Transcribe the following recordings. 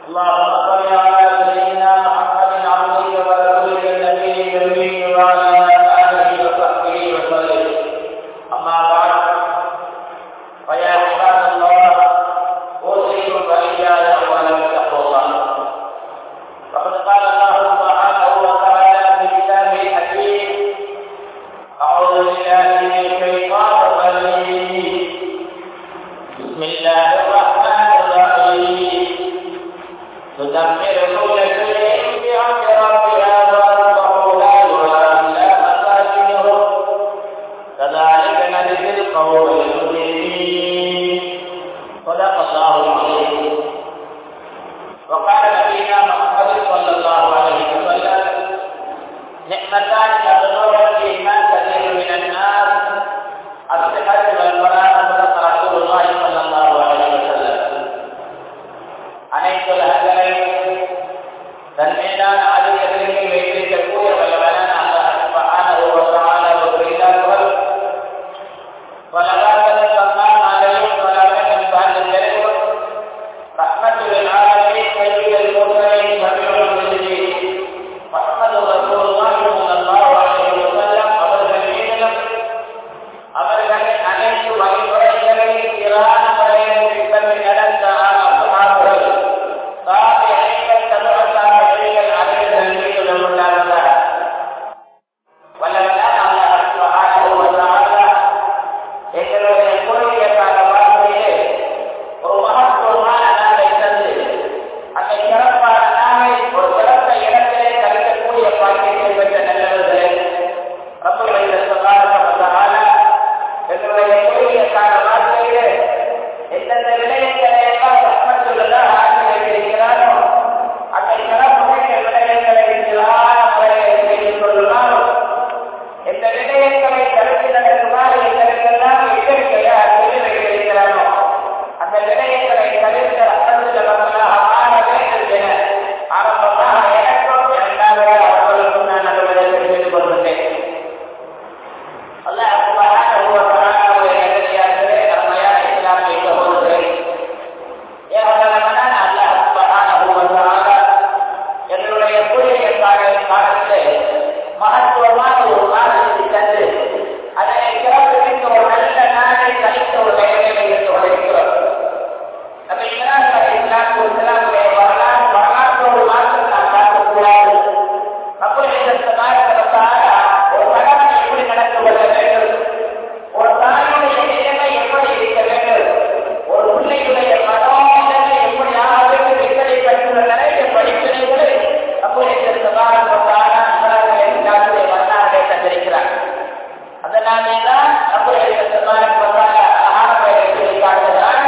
اللهم صل على سيدنا محمد عبدك ورسولك النبي الأمي وعلى آله وصحبه وسلم أما بعد فيا عباد الله أوصيكم وإياي أولا بتقوى الله فقد قال الله سبحانه وتعالى في كتابه الحكيم أعوذ بالله من الشيطان الرجيم بسم الله الرحمن الرحيم تدمر كل شيء بأمر ربها وأصبحوا لا يرى إلا مساكنهم كذلك نجزي القوم المجرمين صدق الله العظيم وقال نبينا محمد صلى الله عليه وسلم نعمتان مغلوب فيهما كثير من الناس الصحة والفراغ صدق رسول الله صلى الله عليه وسلم அனைத்து உலகங்களையும் தன் மீதான ஆதிக்கத்திற்கு வைத்திருக்கக்கூடிய வல்லவனான அல்லாஹ் சுப்ஹானஹு வ தஆலா புரிந்தார்கள் வலகாலத்தில் சொன்னால் அதையும் வலகாலம் பார்த்து ரஹ்மத்துல் ஆலமீன் சையீதுல் முர்சலீன் ஷஃபீஉல் முஜ்ரிமீன் முஹம்மது ரசூலுல்லாஹி ஸல்லல்லாஹு அலைஹி வஸல்லம் அவர்கள் மீதிலும் அவர்களை அனைத்து வழிமுறைகளையும் சீரான முறையில் பின்பற்றி நடந்த அசுமார்கள் சாபிகள் தபுசாபிகள் அவர்கள் மீதிலும் உண்டாகிறார் வல்லவனான அல்லாஹ் சுப்ஹானஹு வ தஆலா எங்களுடைய குறுகிய கால வாழ்க்கையிலே ஒரு மகத்துவமான நாளை தந்து அந்த சிறப்பான நாளை ஒரு சிறந்த இடத்திலே கழிக்கக்கூடிய பாக்கியத்தை பெற்ற நல்லவர்களே ரப்புடைய சுகாதார எங்களுடைய குறுகிய கால வாழ்க்கையிலே எந்தெந்த விடயங்களை எல்லாம் ரஹ்மத்துள்ளதாக ஆக்கி வைத்திருக்கிறாரோ அந்த சிறப்புடைய விடயங்களை சிறான முறையில் செய்து கொள்ளாலும் எந்த விடயங்களை கருத்து நடக்குமாறு எங்களுக்கெல்லாம் எச்சரிக்கையாக சொல்லி வைத்திருக்கிறானோ அந்த விடயங்களை தவிர்த்து அசந்துள்ளவர்களாக மாற வேண்டும் என ஆரம்பமாக எனக்கும் இரண்டாவதாக அவர்களுக்கும் நான் அலுவலகத்தில் செய்து கொள்கின்றேன் அல்லாஹ் சுப்ஹானஹு வ தஆலாவுடைய நல்லடியார்களே அருமையான இஸ்லாமிய சகோதரர்களே ஏகப்பட்டவனான அல்லாஹ் சுப்ஹானஹு வ தஆலா எங்களுடைய குறுகிய கால காலத்திலே மகத்துவமான ஒரு காலத்தை தந்து அதனை சிறப்பு மிக்க ஒரு நல்ல நாளை கழித்த ஒரு நிலைமையை இருந்து கொண்டிருக்கிறோம் நம்ம இஸ்லாம் இஸ்லாம் ஒரு இஸ்லாமுடைய வரலாறு வரலாற்றோடு மாற்றம் நாம் பார்க்கக்கூடாது அப்படியே ஒரு கடமை எப்படி நடந்து கொள்ள வேண்டும் ஒரு தாயுடைய நிலைமை எப்படி இருக்க வேண்டும் ஒரு பிள்ளையுடைய மனோநிலைமை எப்படி ஆக வேண்டும் என்பதை பற்றிய நிறைய படிப்பினைகளை அப்படியே வரலாறுகளை தந்திருக்கிறார் அதனாலேதான் அப்படியே அழகான பெயரை சொல்லி காட்டுகிறார்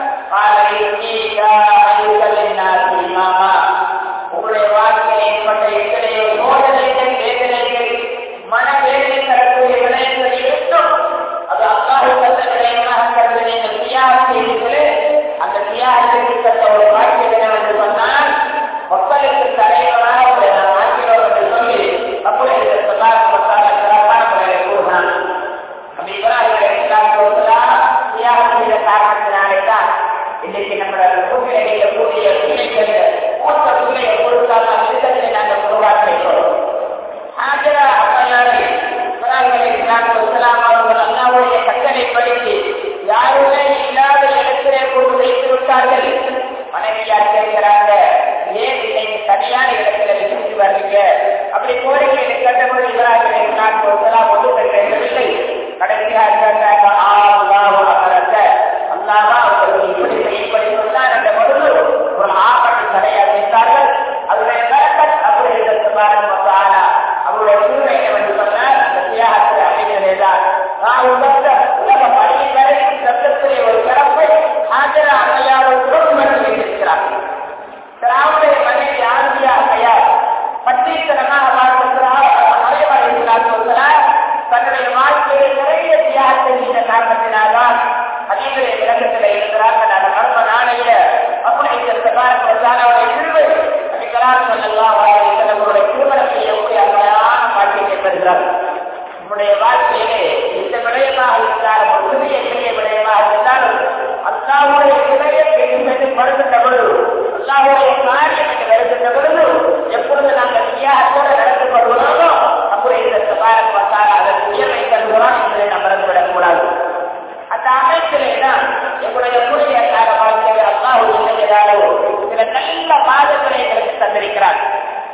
உங்களுடைய வாழ்க்கையில் ஏற்பட்ட எத்தனையோ சோதனைகள் வேதனைகள் மன வேதனை தரக்கூடிய விடயங்கள் இருக்கும் அது அல்லாஹு தந்த விடயமாக கருது நீங்கள் தியாகம் செய்தீர்களே அந்த தியாகத்திற்கு தந்த ஒரு வாழ்க்கை என்னவென்று சொன்னால் மக்களுக்கு தலைவராக உங்களை நான் ஆக்கிறோம் என்று சொல்லி அப்பொழுது சிறப்பான முறையை கூறினான் நம்ம இப்ராஹிம் இஸ்லாம் தியாகம் செய்த காரணத்தினாலே தான் இன்னைக்கு நம்மளோட பூமியில இருக்கக்கூடிய பிள்ளைகள் மூத்த பிள்ளையை கொடுத்தால் நாம் விதத்தை நாங்கள் உருவாக்குகிறோம் ஆஜரா அம்மையாரை இப்ராஹிம் இஸ்லாம் இஸ்லாம் அவர்கள் அல்லாவுடைய கட்டளை படித்து யாருமே இல்லாத இடத்திலே கொண்டு வைத்து விட்டார்கள் மனைவியார் கேட்கிறாங்க ஏன் இன்னைக்கு சரியான இடத்துல வச்சுட்டு வர்றீங்க அப்படி கோரிக்கை கட்டபடி இப்ராஹிம் இஸ்லாம் இஸ்லாம் ஒன்று பேசவில்லை கடைசியாக கேட்டாங்க ஆஹ் அகரத்தை அல்லாமா அவர்கள் இப்படி இப்படி சொன்னால் அந்த பொழுது ஒரு ஆபத்து தடையை வைத்தார்கள் அவருடைய கரக்கத் அப்படி இருந்தது பாருங்க ஆனா அவருடைய சூழ்நிலை என்னவென்று சொன்னால் அந்த தியாகத்தில் அமைந்ததேதான் நான் உலக உலக பணி வரைக்கும் சட்டத்திலே ஒரு சிறப்பை ஆஜர அம்மையார் உருவம் வைத்திருக்கிறார் திராவிடைய மனைவி ஆசியா அம்மையார் பட்டீத்தனமாக வாழ்ந்திருக்கிறார் மறைவடைகிறார் தன்னுடைய வாழ்க்கையை நிறைய தியாகத்தை செய்த காரணத்தினால்தான் அதீதரை விளக்கத்தில் இருந்த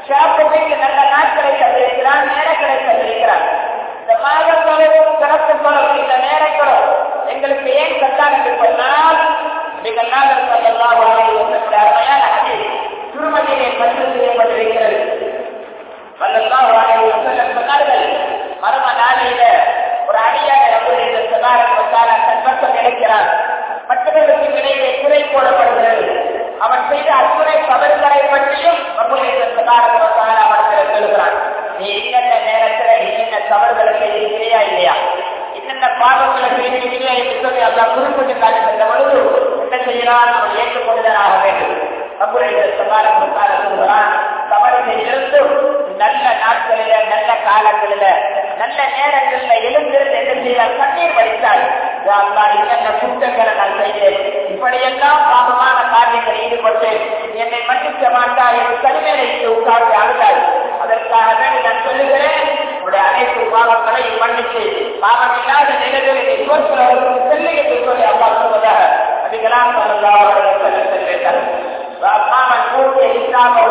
ஷாப்புக்கு நல்ல நாட்களை தந்திருக்கிறான் நேரங்களை தந்திருக்கிறான் இந்த மாதங்களும் சிறப்புகளும் இந்த நேரங்களும் எங்களுக்கு ஏன் கட்டான் என்று சொன்னால் நீங்கள் நாங்கள் சொல்லலாம் அருமையான அது திருமதியை பதிவு செய்யப்பட்டிருக்கிறது வல்லல்லாஹு அலைஹி வஸல்லம் சொன்னார்கள் மர்ம நாளையில ஒரு அடியாக ரப்புடைய சதாரத்தால தன்பக்கம் கிடைக்கிறார் மற்றவர்களுக்கு இடையே குறை போடப்படுகிறது அவன் செய்த அத்துறை தவறுகளை பற்றியும் ரப்புடைய சதாரத்தால அவனுக்கு சொல்கிறான் நீ என்னென்ன நேரத்துல என்னென்ன தவறுகளை செய்திருக்கிறியா இல்லையா என்னென்ன பாவங்களை செய்திருக்கிறியா என்று சொல்லி அதான் குறிப்பிட்டு காட்டி தந்த பொழுது என்ன செய்யலாம் அவன் ஏற்றுக்கொண்டுதான் ஆக வேண்டும் ரப்புடைய சதாரத்தால சொல்கிறான் தவறு செய்திருந்தும் நல்ல நாட்களில நல்ல காலங்களில நல்ல நேரங்களில எழுந்திருந்து என்ன செய்தால் கண்ணீர் வடித்தால் என்னென்ன குற்றங்களை நான் செய்தேன் இப்படியெல்லாம் பாவமான காரியத்தில் ஈடுபட்டு என்னை மன்னிக்க மாட்டார் என்று கடுமையை உட்கார்ந்து அழுதாள் அதற்காக வேண்டி நான் சொல்லுகிறேன் உடைய அனைத்து பாவங்களையும் மன்னித்து பாவம் இல்லாத நிலைகளில் சோற்றுவதற்கு செல்லை என்று சொல்லி அப்பா சொல்வதாக அதிகலாம் சொல்லலாம் செல்வேன் மாமன் கூட்டிய இஸ்லாம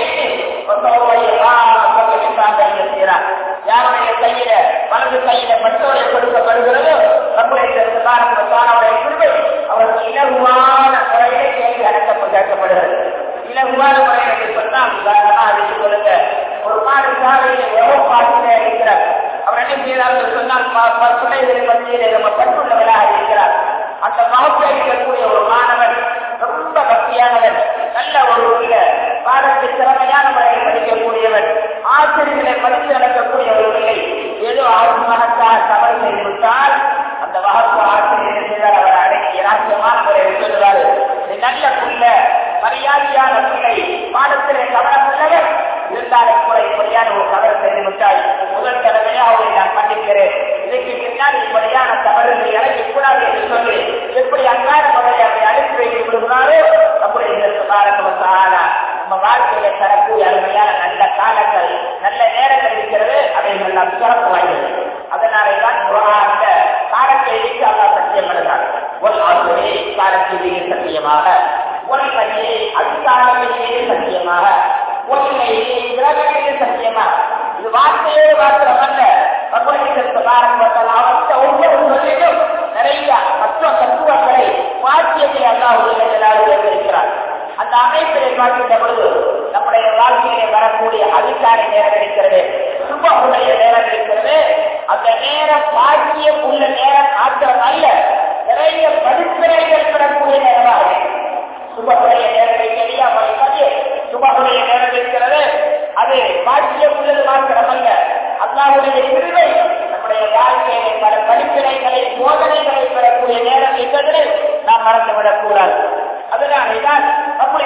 யாருடைய கையில வலது கையில பட்டோலை கொடுக்கப்படுகிறதோ நம்முடைய கிருபை அவருக்கு இலகுவான முறையிலே கேள்வி அடக்கப்ப கேட்கப்படுகிறது இலகுவான முறை என்று சொன்னால் உதாரணமா அறிந்து கொள்ளுங்க ஒரு மாடு சாலையில எவ்வளவு பாட்டில இருக்கிறார் அவர் என்ன செய்யறார் சொன்னால் துணைகளின் மத்தியிலே நம்ம பட்டுள்ளவராக இருக்கிறார் அந்த மகத்தை இருக்கக்கூடிய ஒரு மாணவன் ரொம்ப பக்தியானவன் நல்ல ஒரு உள்ள பாடத்தை திறமையான முறையில் படிக்கக்கூடியவன் ஆசிரியர்களை படித்து நடக்கக்கூடிய ஒரு பிள்ளை ஏதோ ஆத்மகத்தால் தவறு செய்துவிட்டால் அந்த வகுப்பு ஆசிரியர் செய்தார் அவர் அடக்கி ராசியமான முறையில் சொல்லுவாரு இது நல்ல புள்ள மரியாதையான பிள்ளை பாடத்திலே கவனம் உள்ளவர் இருந்தாலும் கூட இப்படியான ஒரு தவறு செய்து விட்டால் முதல் தடவையா அவரை நான் மன்னிக்கிறேன் இதற்கு பின்னால் இப்படியான தவறுகள் இறங்கி கூடாது என்று சொல்லி எப்படி அன்றாட முறையை அவரை அனுப்பி வைத்து விடுகிறாரோ அப்படி இந்த சுகாரத்துவத்தான நம்ம வாழ்க்கையில தரக்கூடிய அருமையான நல்ல காலங்கள் நல்ல நேரங்கள் இருக்கிறது அவைகள் நாம் சிறப்பு வாய்ந்தது அதனாலே தான் அந்த காலத்தை வைத்து அல்லா சத்தியம் பண்ணுறார் ஒரு ஆசிரியை காலத்திலேயே சத்தியமாக ஒரு கையை அதிகாலத்திலேயே சத்தியமாக ஒரு கையை கிரகத்திலே சத்தியமாக இது வார்த்தையோடு மாத்திரமல்ல அவர்கிட்ட ஒவ்வொரு சொல்லிலும் நிறைய மற்ற தத்துவங்களை வாக்கியத்தை அல்லாஹ் இருக்கிறார் அந்த அமைப்பிலே பார்க்கின்ற பொழுது நம்முடைய வாழ்க்கையிலே வரக்கூடிய அதிகார நேரம் இருக்கிறது சுபமுடைய நேரம் இருக்கிறது அந்த நேரம் பாக்கியம் உள்ள நேரம் மாத்திரம் அல்ல நிறைய படிப்பினைகள் பெறக்கூடிய நேரமாக சுபமுடைய நேரம் இருக்கிறது சுபமுடைய நேரம் இருக்கிறது அது பாக்கியம் உள்ளது மாத்திரம் அல்ல அல்லாவுடைய பிரிவை நம்முடைய வாழ்க்கையிலே பல படிப்பினைகளை போதனைகளை பெறக்கூடிய நேரம் என்பதை நாம் மறந்துவிடக் கூடாது அதனால்தான் நம்முடைய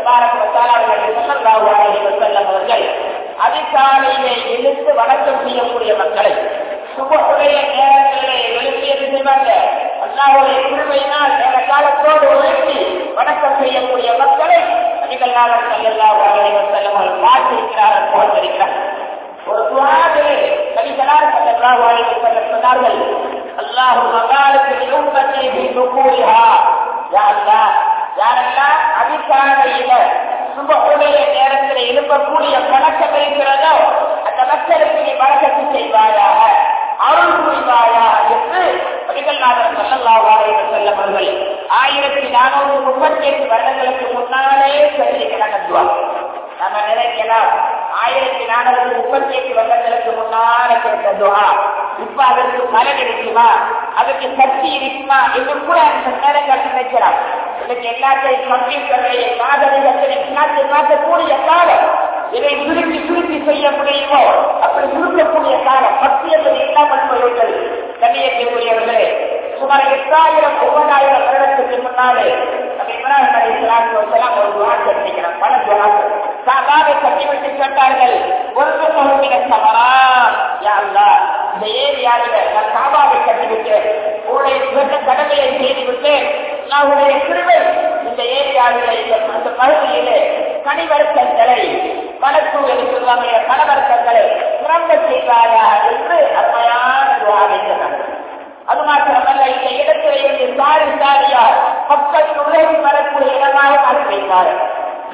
அவர்கள் அதிகாலையிலே எழுந்து வணக்கம் செய்யக்கூடிய மக்களை சுபகுடைய நேரங்களிலே எழுப்பியது செய்வாங்க அல்லாவுடைய குழுமையினால் நேர காலத்தோடு உழைத்து வணக்கம் செய்யக்கூடிய மக்களை அதிகல்லாளர் செல்லல்லாஹு அலைஹி வஸல்லம் அவர்கள் பார்த்திருக்கிறார்கள் புகழ்ந்திருக்கிறார் ஒரு துவாதிலே கலிகளார் செல்லல்லாஹு அலைஹி வஸல்லம் சொன்னார்கள் அல்லாஹு மகாலுக்கு உம்மத்தை பின்னுகூலிஹா யா அல்லாஹ் யாரெல்லாம் அதிகாலையில சுபகுடைய நேரத்தில் எழுப்பக்கூடிய பழக்கம் இருக்கிறதோ அந்த மக்களுக்கு நீ வழக்கத்து செய்வாயாக அருள் புரிவாயா என்று வடிகள்நாதர் சொல்லல்லாவாரை செல்லம் அவர்கள் ஆயிரத்தி நானூறு முப்பத்தி எட்டு வருடங்களுக்கு முன்னாலே சொல்லியிருக்கிறாங்க துவா நம்ம நினைக்கலாம் ஆயிரத்தி நானூறு முப்பத்தி எட்டு வருடங்களுக்கு முன்னால கிடைத்த துவா இப்ப அதற்கு பலன் இருக்குமா அதுக்கு சக்தி இருக்குமா என்று கூட அந்த நேரங்கள் நினைக்கலாம் இன்னைக்கு எல்லாத்தையும் கம்ப்யூட்டர்களையும் காதலிகளையும் மாற்றி மாற்றக்கூடிய காலம் இதை சுருக்கி சுருக்கி செய்ய முடியுமோ அப்படி சுருக்கக்கூடிய காலம் பத்து என்பது இல்லாமல் போய்விட்டது கண்ணியத்திற்குரியவர்களே சுமார் எட்டாயிரம் ஒன்பதாயிரம் வருடத்துக்கு முன்னாலே நம்ம இப்ராஹிம் அலி இஸ்லாத்து வசலாம் ஒரு துவாக்கு எடுத்துக்கிறோம் பல துவாக்கள் சாதாவை கட்டிவிட்டு கேட்டார்கள் ஒன்று பகுதியில சமரா யாருலா இந்த ஏரியாவில நான் காபாவை கட்டிவிட்டேன் உங்களுடைய சொந்த கடமையை செய்துவிட்டு உங்களுடைய கிருமை இந்த ஏரியாவில இந்த பகுதியிலே கனிவர்க்கங்களை மனசு என்று சொல்லுவாங்க கனவர்க்கங்களை சிறந்த செய்வாயா என்று அருமையான துவாவை சொன்னார்கள் அது மாத்திரமல்ல இந்த இடத்திலே இருந்து சாரி சாரியார் மக்கள் உலகி வரக்கூடிய இடமாக மாற்றி வைப்பார்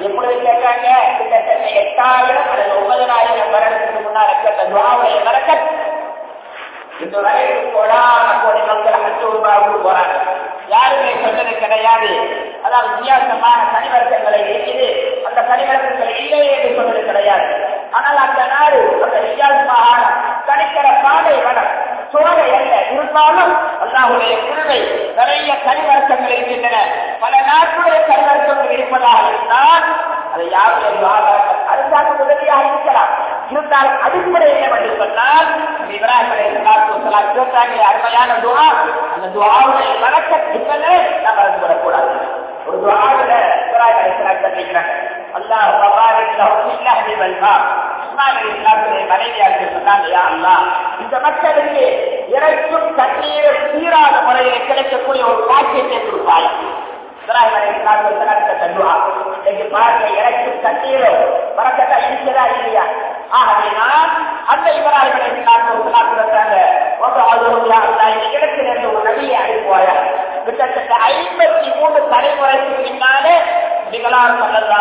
எப்பொழுது கேட்காங்க கிட்டத்தட்ட எட்டாயிரம் அல்லது ஒன்பதாயிரம் வருடத்துக்கு முன்னால் கேட்ட துவாவுடைய வரக்கத் இந்த வரைக்கும் கோடான கோடி மக்கள் அஞ்சு ரூபாவுக்கு போறாங்க யாருமே சொன்னது கிடையாது அதாவது வித்தியாசமான கனிவர்க்கங்களை இருக்குது அந்த கனிவர்க்கங்கள் இல்லை என்று சொன்னது கிடையாது ஆனால் அந்த நாடு அந்த வித்தியாசமான கணிக்கிற பாதை வனம் சோலை அல்ல இருந்தாலும் அல்லாஹுடைய குழுவை நிறைய கனிவர்க்கங்கள் இருக்கின்றன பல நாட்டுடைய கனிவர்க்கங்கள் இருப்பதாக இருந்தால் அதை யாருடைய அரசாங்க உதவியாக இருக்கலாம் இருந்தாலும் அடிப்படை என்னவென்று சொன்னால் இப்ராஹிம் இருபத்தாங்க அருமையான துவா அந்த துவாவுடைய வழக்கத்துக்களே நாம் மறந்து விடக்கூடாது ஒரு துவாவில இப்ராஹிம் கண்டிக்கிறாங்க அல்லாஹ் மபாரிக் லஹு இல்லஹி வல்மா இஸ்மாயில் இஸ்லாத்துடைய மனைவியாக சொன்னாங்க யா அல்லாஹ் இந்த மக்களுக்கு இறைக்கும் தண்ணீர் சீரான முறையில் கிடைக்கக்கூடிய ஒரு பாக்கியத்தை கொடுப்பாய் இப்ராஹிம் அலி இஸ்லாத்து நடத்த தந்துவா இன்னைக்கு பாருங்க இறைக்கும் தண்ணீர் வரக்கட்டா இருக்கிறதா இல்லையா ஆகவேனால் அந்த இப்ராஹிம் அலி இஸ்லாத்து சொல்றாங்க இடத்திலிருந்து ஒரு நபியை அனுப்புவாயா கிட்டத்தட்ட ஐம்பத்தி மூன்று தலைமுறைக்கு பின்னாலே நிகழார்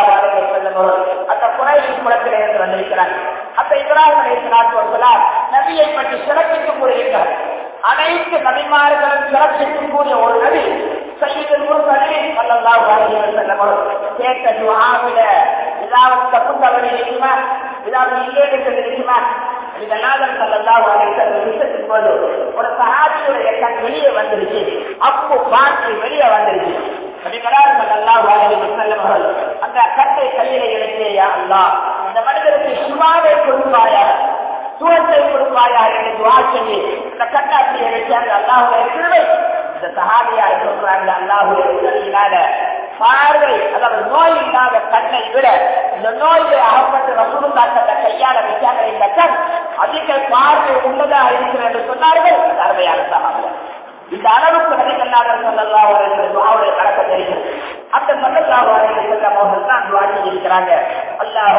அந்த குறையின் குளத்திலே இருந்து வந்திருக்கிறார் அந்த இப்ராஹிம் அலி இஸ்லாத்து நபியை பற்றி சிறப்பித்துக் கூறுகின்றார் அனைத்து நபிமார்களும் சிறப்பிக்கக்கூடிய ஒரு நபி சையீதுல் முர்சலீன் ஸல்லல்லாஹு அலைஹி வஸல்லம் கேட்ட துஆவில ஏதாவது தப்பு தவறு இருக்குமா ஏதாவது இல்லைன்னு சொல்லி இருக்குமா இதனாலும் ஸல்லல்லாஹு அலைஹி வஸல்லம் விஷயத்தின் போது ஒரு சஹாபியுடைய கண் வெளியே வந்துருச்சு அப்போ பாட்டு வெளியே வந்துருச்சு நபிகளார் ஸல்லல்லாஹு அலைஹி வஸல்லம் அவர்கள் அந்த கட்டை கையில எடுத்து யா அல்லாஹ் இந்த மனிதருக்கு சுமாவே கொடுப்பாயா சுகத்தை கொடுப்பாயா என்று துவா சொல்லி இந்த கட்டாட்சியை வச்சு அந்த அல்லாஹுடைய திருவை இந்த சஹாபியார் சொல்றாங்க அல்லாஹுடைய உதவியினால பார்வை அதாவது நோய் இல்லாத கண்ணை விட இந்த நோயை அகப்பட்டு ரசூலுல்லாஹ் அந்த கையால வச்சாங்க இந்த கண் அதிக பார்வை உள்ளதா இருக்கிறது என்று சொன்னார்கள் அந்த அருமையான சஹாபியார் இந்த அளவுக்கு நபிகள்நாதர் சொல்லலாம் அவருடைய கணக்கத்தை இருக்கிறது அந்த சொல்லலாம் செல்லம் அவர்கள் தான் துவா செய்திருக்கிறாங்க அல்லாஹ்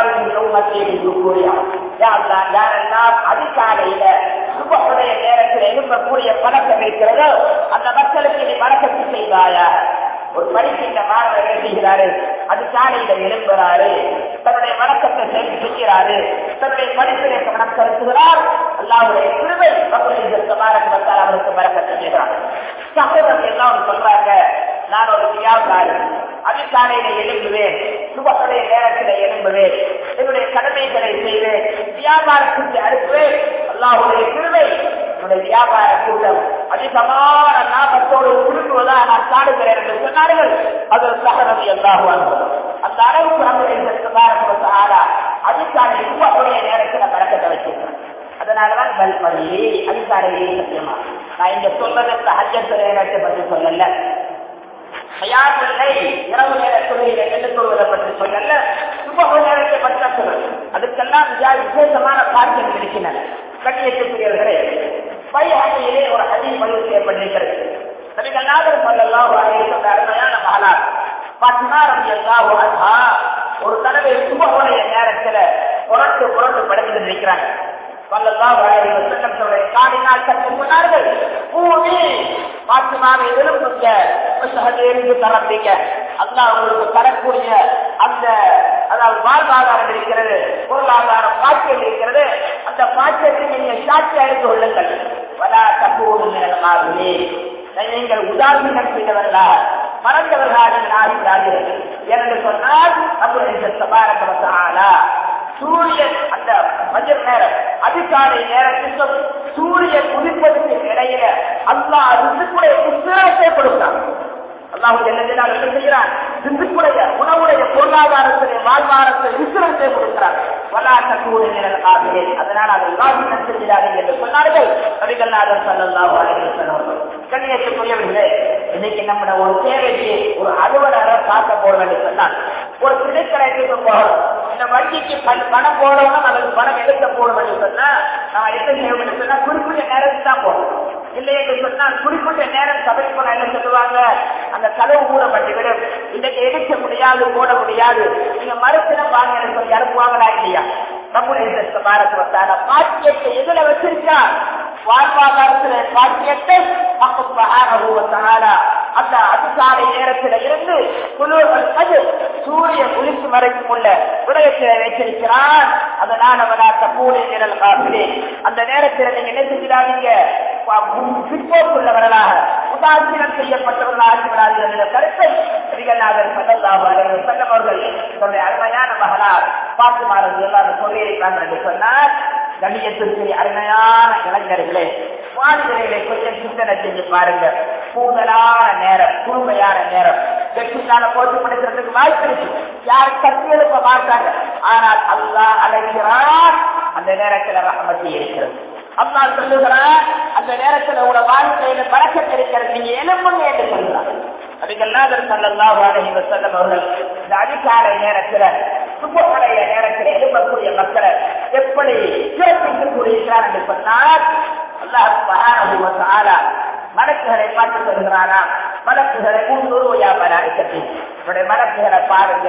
யாரெல்லாம் அதிகாலையில சுபகுடைய நேரத்தில் எழும்பக்கூடிய பழக்கம் இருக்கிறதோ அந்த மக்களுக்கு நீ வழக்கத்தை செய்வாயா ஒரு படிக்கின்ற மாணவர் என்ன செய்கிறாரு அது காலையில எழும்புறாரு தன்னுடைய வழக்கத்தை செய்கிறாரு தன்னுடைய படிப்பினை கவனம் செலுத்துகிறார் அல்லாவுடைய திருவை மக்கள் அவருக்கு வழக்கத்தை செய்கிறார் சகோதரர் எல்லாம் சொல்றாங்க நான் ஒரு வியாபாரி அதிகாலையில எழும்புவேன் சுபகுடைய நேரத்தில் எழும்புவேன் என்னுடைய கடமைகளை செய்வேன் வியாபாரத்துக்கு அனுப்புவேன் அல்லாவுடைய திருவை என்னுடைய வியாபார கூட்டம் அதிகமான லாபத்தோடு திரும்புவதா நான் காடுகிறேன் என்று சொன்னார்கள் அது சகரவி எல்லாரும் அந்த அளவுக்கு நம்முடைய ஆடா அதிகாலை சுபகுடைய நேரத்தில் பழக்கத்தை வச்சிருக்கிறேன் அதனாலதான் பல்பள்ளி அதிகாலையே சத்தியமா நான் இங்க சொல்றதுக்கு ஹஜ்ஜத்துறை நேரத்தை பற்றி சொல்லல தயாரில்லை இரவு நேர தொழிலை என்று சொல்வதை பற்றி சொல்லல சுபக நேரத்தை பற்றி சொல்றது அதுக்கெல்லாம் விசேஷமான காட்சிகள் இருக்கின்றன கண்ணியத்துக்குரியவர்களே பைஹகையிலே ஒரு அதி பதிவு செய்யப்பட்டிருக்கிறது நபிகள் நாதர் சொல்லலாம் அருமையான மகளார் பத்னாரம் எல்லா ஒரு தடவை சுபகுடைய நேரத்துல புரட்டு புரட்டு படுத்து இருக்கிறாங்க காடினால் கற்று சொன்னார்கள் பூமி பாத்திமாவை எழுப்புங்க இருந்து தரப்பீங்க அல்லா உங்களுக்கு தரக்கூடிய அந்த அதாவது வாழ்வாதாரம் இருக்கிறது பொருளாதாரம் பாக்கியம் இருக்கிறது அந்த பாக்கியத்தை நீங்க சாட்சி அழைத்து கொள்ளுங்கள் வலா தப்பு நீங்கள் உதாரணம் செய்தவர்களா மறந்தவர்களாக ஆகிறார்கள் என்று சொன்னால் நம்முடைய சபாரா சூரியன் அந்த மஞ்சள் நேரம் அதிகாலை நேரத்திற்கும் சூரியன் உதிப்பதற்கு இடையில அல்லா ரிசுக்குடைய உத்திரத்தை கொடுத்தான் அல்லாஹு என்ன செய்கிறான் ரிசுக்குடைய உணவுடைய பொருளாதாரத்துடைய வாழ்வாரத்தை விசிரத்தை கொடுக்கிறார் வல்லாட்ட கூடுதல் ஆகவே அதனால் அதை வாசினம் செய்கிறார்கள் என்று சொன்னார்கள் நபிகள்நாதர் சல்லாஹு அலைவர்கள் கண்ணியத்துக்குரியவர்களே இன்னைக்கு நம்மட ஒரு தேவைக்கு ஒரு அலுவலரை பார்க்க போக வேண்டும் சொன்னால் ஒரு திணைக்கடைக்கு போகணும் இந்த வங்கிக்கு பணம் போடணும் அல்லது பணம் எடுக்க போகணும் என்று சொன்னா நான் என்ன செய்ய வேண்டும் சொன்னா குறிப்பிட்ட நேரத்துக்கு தான் போகணும் இல்லை என்று சொன்னால் குறிப்பிட்ட நேரம் சபைக்கு போன என்ன சொல்லுவாங்க அந்த கதவு மூடப்பட்டுவிடும் இன்னைக்கு எடுக்க முடியாது போட முடியாது நீங்க மறுத்தினம் வாங்க சொல்லி அனுப்புவாங்களா இல்லையா நம்முடைய பாரத் வந்தான பாக்கியத்தை எதுல வச்சிருக்கா வாழ்வாதாரத்தில் பாக்கியத்தை அந்த அதிகாலை நேரத்தில் இருந்து குழுவல் அது சூரிய குளிச்சு வரைக்கும் உள்ள விடயத்தில் வைத்திருக்கிறான் அதனால அவனாக்க பூனை நிழல் காப்பிலே அந்த நேரத்தில் நீங்க என்ன செஞ்சிடாதீங்க பிற்போக்குள்ளவர்களாக உதாசீனம் செய்யப்பட்டவர்களாக ஆகிவிடாதீர்கள் என்ற கருத்தை ஸ்ரீகநாதர் சதல்லாவாளர்கள் சங்கமர்கள் தன்னுடைய அருமையான மகளார் பாட்டு மாறது எல்லாரும் சொல்லியிருக்காங்க என்று சொன்னார் கண்ணியத்திற்கு அருமையான இளைஞர்களே வாழ்க்கைகளை கொஞ்சம் சிந்தனை செஞ்சு பாருங்க கூடுதலான நேரம் குழுமையான நேரம் வெற்றிக்கான போட்டு படுக்கிறதுக்கு வாய்ப்பு இருக்கு யாரும் கத்தி எழுப்ப மாட்டாங்க ஆனால் அல்லாஹ் அழைக்கிறார் அந்த நேரத்தில் ரஹமத்தி இருக்கிறது அம்மா சொல்லுகிறார் அந்த நேரத்தில் உங்களோட வாழ்க்கையில பழக்கத்தை இருக்கிறது நீங்க எழுப்புங்க என்று சொல்கிறார் அதுக்கெல்லாம் சல்லல்லாஹு அலைஹி வஸல்லம் அவர்கள் இந்த அதிகாலை நேரத்துல சுப்பப்படைய நேரத்தில் எழுப்பக்கூடிய மக்களை எப்படி சிறப்பித்து கூறுகிறார் என்று சொன்னால் அல்லாஹ் சுப்ஹானஹு வ தஆலா மலக்குகளை பார்த்து சொல்கிறாரா மலக்குகளை முன்னூறுவையா மலாய்க்கத்தில் என்னுடைய மலக்குகளை பாருங்க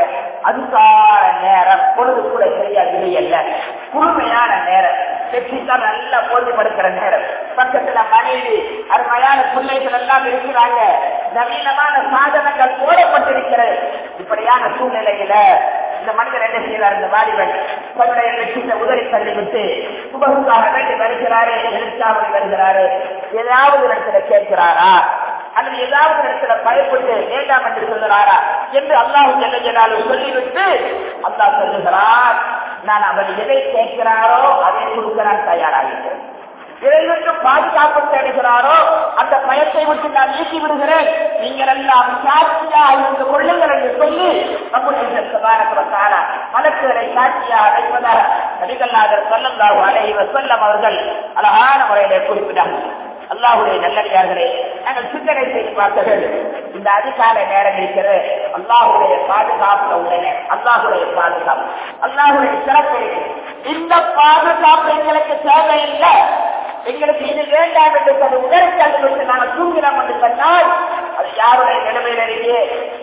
அதிகார நேரம் பொழுது கூட சரியா இல்லையல்ல குழுமையான நேரம் வெற்றிதான் நல்லா போட்டிப்படுத்துற நேரம் பக்கத்துல மனைவி அருமையான பிள்ளைகள் எல்லாம் இருக்கிறாங்க நவீனமான சாதனங்கள் போடப்பட்டிருக்கிறது இப்படியான சூழ்நிலையில இந்த மனிதர் என்ன செய்வார் இந்த வாலிபன் தன்னுடைய வெற்றியை உதறி தள்ளிவிட்டு சுபகுக்காக வேண்டி வருகிறாரு எழுச்சாமல் வருகிறாரு ஏதாவது இடத்துல கேட்கிறாரா அல்லது ஏதாவது இடத்துல பயப்பட்டு வேண்டாம் என்று சொல்லுறாரா என்று அல்லாஹு ஜெல்லாலும் சொல்லிவிட்டு அல்லாஹ் சொல்லுகிறார் நான் அவர் எதை கேட்கிறாரோ அதை கொடுக்க நான் தயாராகிறேன் இதை விட்டு பாதுகாப்பு தேடுகிறாரோ அந்த பயத்தை விட்டு நான் நீக்கி விடுகிறேன் நீங்கள் எல்லாம் சாட்சியாக இருந்து கொள்ளுங்கள் என்று சொல்லி நம்முடைய சபாரத்தான மலக்குகளை சாட்சியாக அழைப்பதாக நடிகல்லாதர் சொல்லல்லாஹு அலைஹி வஸல்லம் அவர்கள் அழகான முறையிலே குறிப்பிட்டார்கள் அல்லாஹுடைய நல்லடியார்களே நாங்கள் சிந்தனை செய்து பார்க்க வேண்டும் இந்த அதிகால நேரம் இருக்கிறது அல்லாஹுடைய பாதுகாப்புல உள்ளன அல்லாஹுடைய பாதுகாப்பு அல்லாஹுடைய சிறப்பு இருக்கு. இந்த பாதுகாப்பு எங்களுக்கு தேவையில்லை எங்களுக்கு இது வேண்டாம் என்று அது உதறித்தள்ளிவிட்டு நாங்கள் தூங்கிறோம் என்று சொன்னால் அது யாருடைய நிலைமையில இருக்கு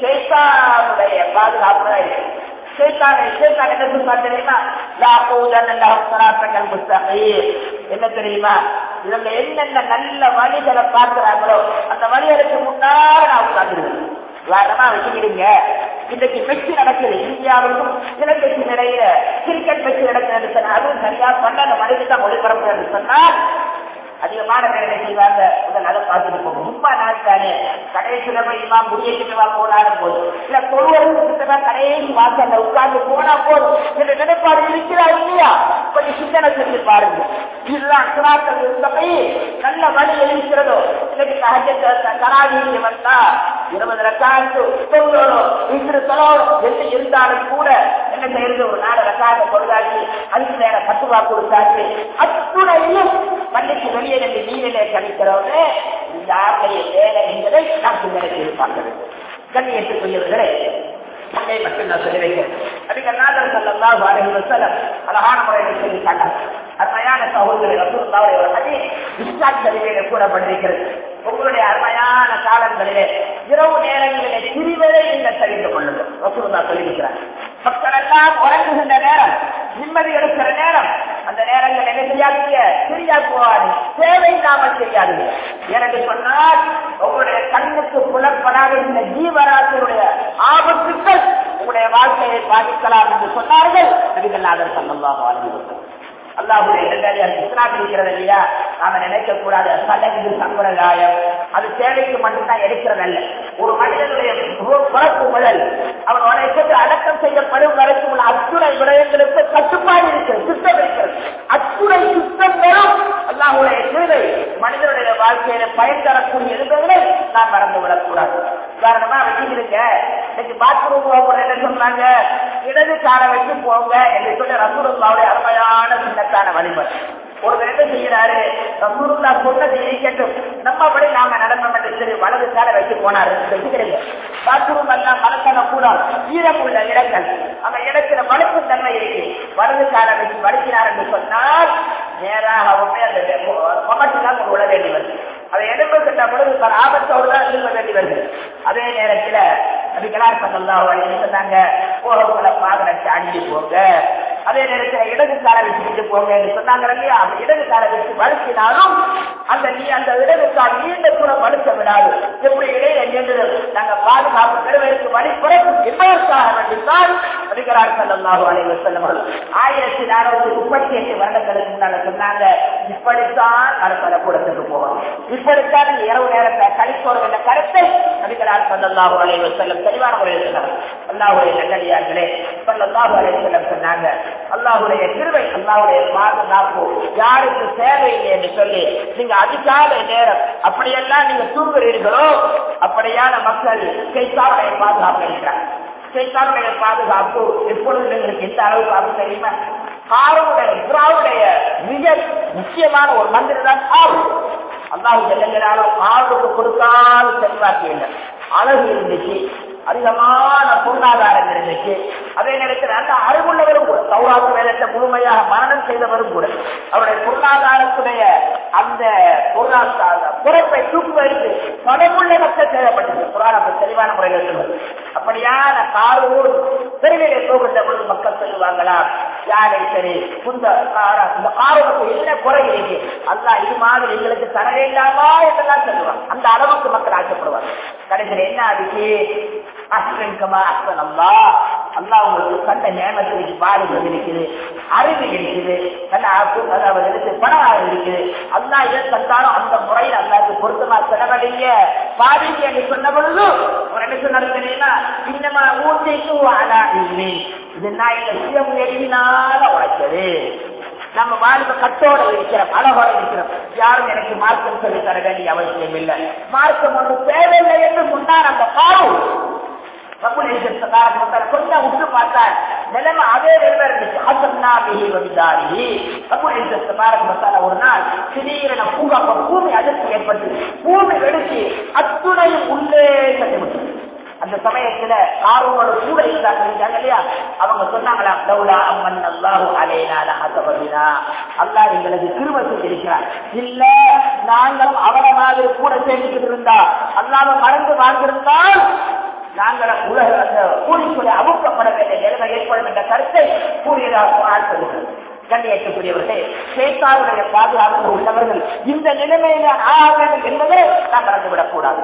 சேத்தானுடைய பாதுகாப்பு தான் இருக்கு சேத்தானை சேத்தான் என்ன சொல்றார் தெரியுமா லாபூதன் சராசங்கள் முஸ்தகீர் என்ன தெரியுமா இதுல என்னென்ன நல்ல வழிகளை பார்க்கிறாங்களோ அந்த வழிகளுக்கு முன்னால நான் உட்காந்துருவேன் உதாரணமா வச்சுக்கிடுங்க இன்னைக்கு மெச்சு நடக்குது இந்தியாவுக்கும் இலங்கைக்கு நிறைய கிரிக்கெட் மெச்சு நடக்குதுன்னு சொன்னா அதுவும் சரியா பன்னெண்டு மணிக்கு தான் ஒளிபரப்பு சொன்னால் அதிகமான பேர் என்ன செய்வாங்க உங்கள் அதை பார்த்துட்டு போகும் சும்மா நாள் தானே கடைசியில போய் இமா முடியவா போனாலும் போதும் இல்ல தொழுவதற்கு கடைசி வாசல்ல உட்கார்ந்து போனா போதும் என்ற நினைப்பாடு இருக்கிறா இல்லையா கொஞ்சம் சிந்தனை செஞ்சு பாருங்க இதுதான் சிராக்கள் இருந்தபடி நல்ல வழி இருக்கிறதோ இன்னைக்கு சகஜத்தை கராஜிக்கு வந்தா இருபது ரக்காத்து தொழுவணும் இன்று தொழணும் என்று இருந்தாலும் கூட என்ன செய்யறது ஒரு நாலு ரக்காத கொடுத்தாச்சு அதுக்கு நேரம் பத்துவா கொடுத்தாச்சு அத்துணையும் பள்ளிக்கு வெளியே நின்று நீரிலே கழிக்கிறவங்க யாருடைய வேலை என்பதை நாம் சிந்தனை செய்து பார்க்க வேண்டும் கண்ணியத்துக்குரியவர்களே அங்கே மட்டும் நான் சொல்லி வைக்கிறேன் அதுக்கு நாதர் சல்லல்லாஹு அலைஹி வஸல்லம் அழகான முறையில் சொல்லி காட்டாங்க அருமையான சகோதரி ரசூலுல்லாஹி ஒரு ஹதீஸ் இஸ்லாம் சரிவையில கூறப்பட்டிருக்கிறது உங்களுடைய அருமையான காலங்களிலே இரவு நேரங்களிலே பிரிவதை நீங்கள் தெரிந்து கொள்ளுங்கள் ரசூலுல்லாஹ் சொல்லியிருக்கிறார் மக்கள் எல்லாம் உறங்குகின்ற நேரம் நிம்மதி எடுக்கிற நேரம் அந்த நேரங்கள் என்ன செய்யாதீங்க சரியா போவாது தேவையில்லாமல் செய்யாதீங்க எனக்கு சொன்னால் உங்களுடைய கண்ணுக்கு புலப்படாத இந்த ஜீவராசியுடைய ஆபத்துக்கள் உங்களுடைய வாழ்க்கையை பாதிக்கலாம் என்று சொன்னார்கள் நபிகள்நாதர் சல்லல்லாஹு அலைஹி வஸல்லம் அல்லாஹுடைய நெல்லாரியார் இஸ்லாம் இருக்கிறது இல்லையா நாம நினைக்க கூடாது சடங்கு சம்பிரதாயம் அது தேவைக்கு மட்டும்தான் எடுக்கிறதல்ல ஒரு மனிதனுடைய பிறப்பு முதல் அவன் உனக்கு அடக்கம் செய்யப்படும் வரைக்கும் உள்ள அத்துணை விடயங்களுக்கு கட்டுப்பாடு இருக்கிறது சுத்தம் இருக்கிறது அத்துணை சுத்தங்களும் அல்லாஹுடைய சேவை மனிதனுடைய வாழ்க்கையில பயன் தரக்கூடிய என்பதை நான் மறந்து விடக்கூடாது உதாரணமா வச்சுக்கிறீங்க இன்னைக்கு பாத்ரூம் போக என்ன சொல்றாங்க இடது காலை வச்சு போங்க என்று சொல்லி ரசூலுல்லாவுடைய அருமையான சின்னத்தான வழிமுறை ஒருவர் என்ன செய்யறாரு ரசூலுல்லா சொன்னது இருக்கட்டும் நம்மபடி நாம நடந்தோம் என்று சொல்லி வலது காலை வச்சு போனாரு வச்சுக்கிறீங்க பாத்ரூம் எல்லாம் மலத்தன கூடாது ஈரம் உள்ள இடங்கள் அந்த இடத்துல வலுக்கும் தன்மை இருக்கு வலது காலை வச்சு வலிக்கிறார் என்று சொன்னால் நேராக உண்மை அந்த கொமட்டு தான் விட வேண்டி வருது அதை எடுப்பு கட்ட பொழுது பல ஆபத்தோடு தான் இருக்க வேண்டி வருது அதே நேரத்தில் அதுக்கெல்லாம் சொன்னாங்க போகக்குள்ள பாதனை தாண்டி போங்க அதே நேரத்தில் இடது காலை வச்சுக்கிட்டு போங்க என்று சொன்னாங்க இல்லையா அந்த இடது காலை வச்சு வழுக்கினாலும் அந்த நீ அந்த இடது கால் நீண்ட தூரம் வலுக்க விடாது எப்படி இடையில நின்றது நாங்க பாதுகாப்பு பெறுவதற்கு வழிபுறக்கும் என்பதற்காக வேண்டித்தான் நபிகளார் ஸல்லல்லாஹு அலைஹி வஸல்லம் அவர்கள் ஆயிரத்தி நானூத்தி முப்பத்தி எட்டு வருடங்களுக்கு முன்னால சொன்னாங்க இப்படித்தான் மறுபல கூடத்துக்கு போகணும் இப்படித்தான் இந்த இரவு நேரத்தை கழிக்கணும் என்ற கருத்தை நபிகளார் ஸல்லல்லாஹு அலைஹி வஸல்லம் தெளிவான முறையில் சொன்னார் அல்லாஹ்வுடைய நல்லடியார்களே ஸல்லல்லாஹு அலைஹி வஸல்லம் சொன்னாங்க அல்லாஹ்வுடைய கிருபை அல்லாஹ்வுடைய பாதுகாப்பு யாருக்கு தேவையில்லை என்று சொல்லி நீங்க அதிகாலை நேரம் அப்படியெல்லாம் நீங்க தூங்குறீர்களோ அப்படியான மக்கள் கைத்தாவுடைய பாதுகாப்பு இருக்கிறார் கைத்தாவுடைய பாதுகாப்பு எப்பொழுது எங்களுக்கு எந்த அளவுக்கு ஆகும் தெரியுமா காருடைய இஸ்ராவுடைய மிக முக்கியமான ஒரு மந்திரம் தான் காவு அல்லாஹு ஜெல்லங்களாலும் காவுக்கு கொடுக்காத செல்வாக்கு இல்லை அழகு இருந்துச்சு அதிகமான பொருளாதாரம் இருந்துச்சு அதே நேரத்தில் நல்ல அறிவுள்ளவரும் கூட சௌராத்து வேதத்தை முழுமையாக மரணம் செய்தவரும் கூட அவருடைய பொருளாதாரத்துடைய அந்த பொருளாதார குறைப்பை தூக்கி வைத்து பணமுள்ள மக்கள் தேவைப்பட்டது புராணம் தெளிவான முறையில் சொல்வது அப்படியான காரூர் தெருவிலே போகின்ற பொழுது மக்கள் சொல்லுவாங்களா யாரை சரி இந்த கார- இந்த காரூருக்கு என்ன குறை இருக்கு அல்லா இது மாதிரி எங்களுக்கு தர வேண்டாமா என்றெல்லாம் சொல்லுவாங்க அந்த அளவுக்கு மக்கள் ஆசைப்படுவாங்க கடைசியில் என்ன ஆச்சு அஸ்வன்கமா அஸ்வன் அல்லா அல்லா உங்களுக்கு கண்ட நேமத்திற்கு பாடுகள் இருக்குது அறிவு இருக்குது நல்ல அப்பு- அதாவது எடுத்து பணமாக இருக்குது அல்லா எதை தந்தாலும் அந்த முறையில் அல்லாவுக்கு பொருத்தமா செலவழிய பாதிக்கு என்று சொன்ன பொழுது அவர் என்ன சொன்னாரு தெரியுமா இன்னமா ஊட்டிக்கு ஆனா இல்லை இது நான் இந்த சுய முயற்சினால உழைச்சது நம்ம வாழ்க்கை கட்டோட இருக்கிறோம் அழகோட இருக்கிறோம் யாரும் எனக்கு மார்க்கம் சொல்லி தர வேண்டிய அவசியம் இல்லை மார்க்கம் ஒன்று தேவையில்லை என்று சொன்னார் அந்த பாவம் கொஞ்சம் உற்று பார்த்தால் நிலைமை அதே நிலைமை இருந்துச்சு ஹசன்னா பிஹி வபிதாரி கபூல் மசாலா ஒரு நாள் திடீரென பூங்கா பூமி அதிர்ச்சி ஏற்பட்டு பூமி வெடிச்சு அத்துணையும் உள்ளே கட்டுவிட்டு அந்த சமயத்துல காரோட கூட இருந்தாங்க இல்லையா அவங்க சொன்னாங்களா லவ்லா அம்மன் அல்லாஹு அலைனா லஹசபபினா அல்லாஹ் எங்களுக்கு கிருபை செஞ்சிருக்கிறார் இல்ல நாங்களும் அவன மாதிரி கூட சேர்ந்துக்கிட்டு இருந்தா அல்லாம மறந்து வாழ்ந்திருந்தால் நாங்கள் உலக அந்த கூலிக்குள்ள அமுக்கப்பட வேண்டிய நிலைமை ஏற்படும் என்ற கருத்தை கூறியதாக குரான் சொல்லுகிறது கண்ணியத்துக்குரியவர்களே சேத்தாருடைய பாதுகாப்பு உள்ளவர்கள் இந்த நிலைமையில ஆக வேண்டும் என்பதை நாம் மறந்துவிடக் கூடாது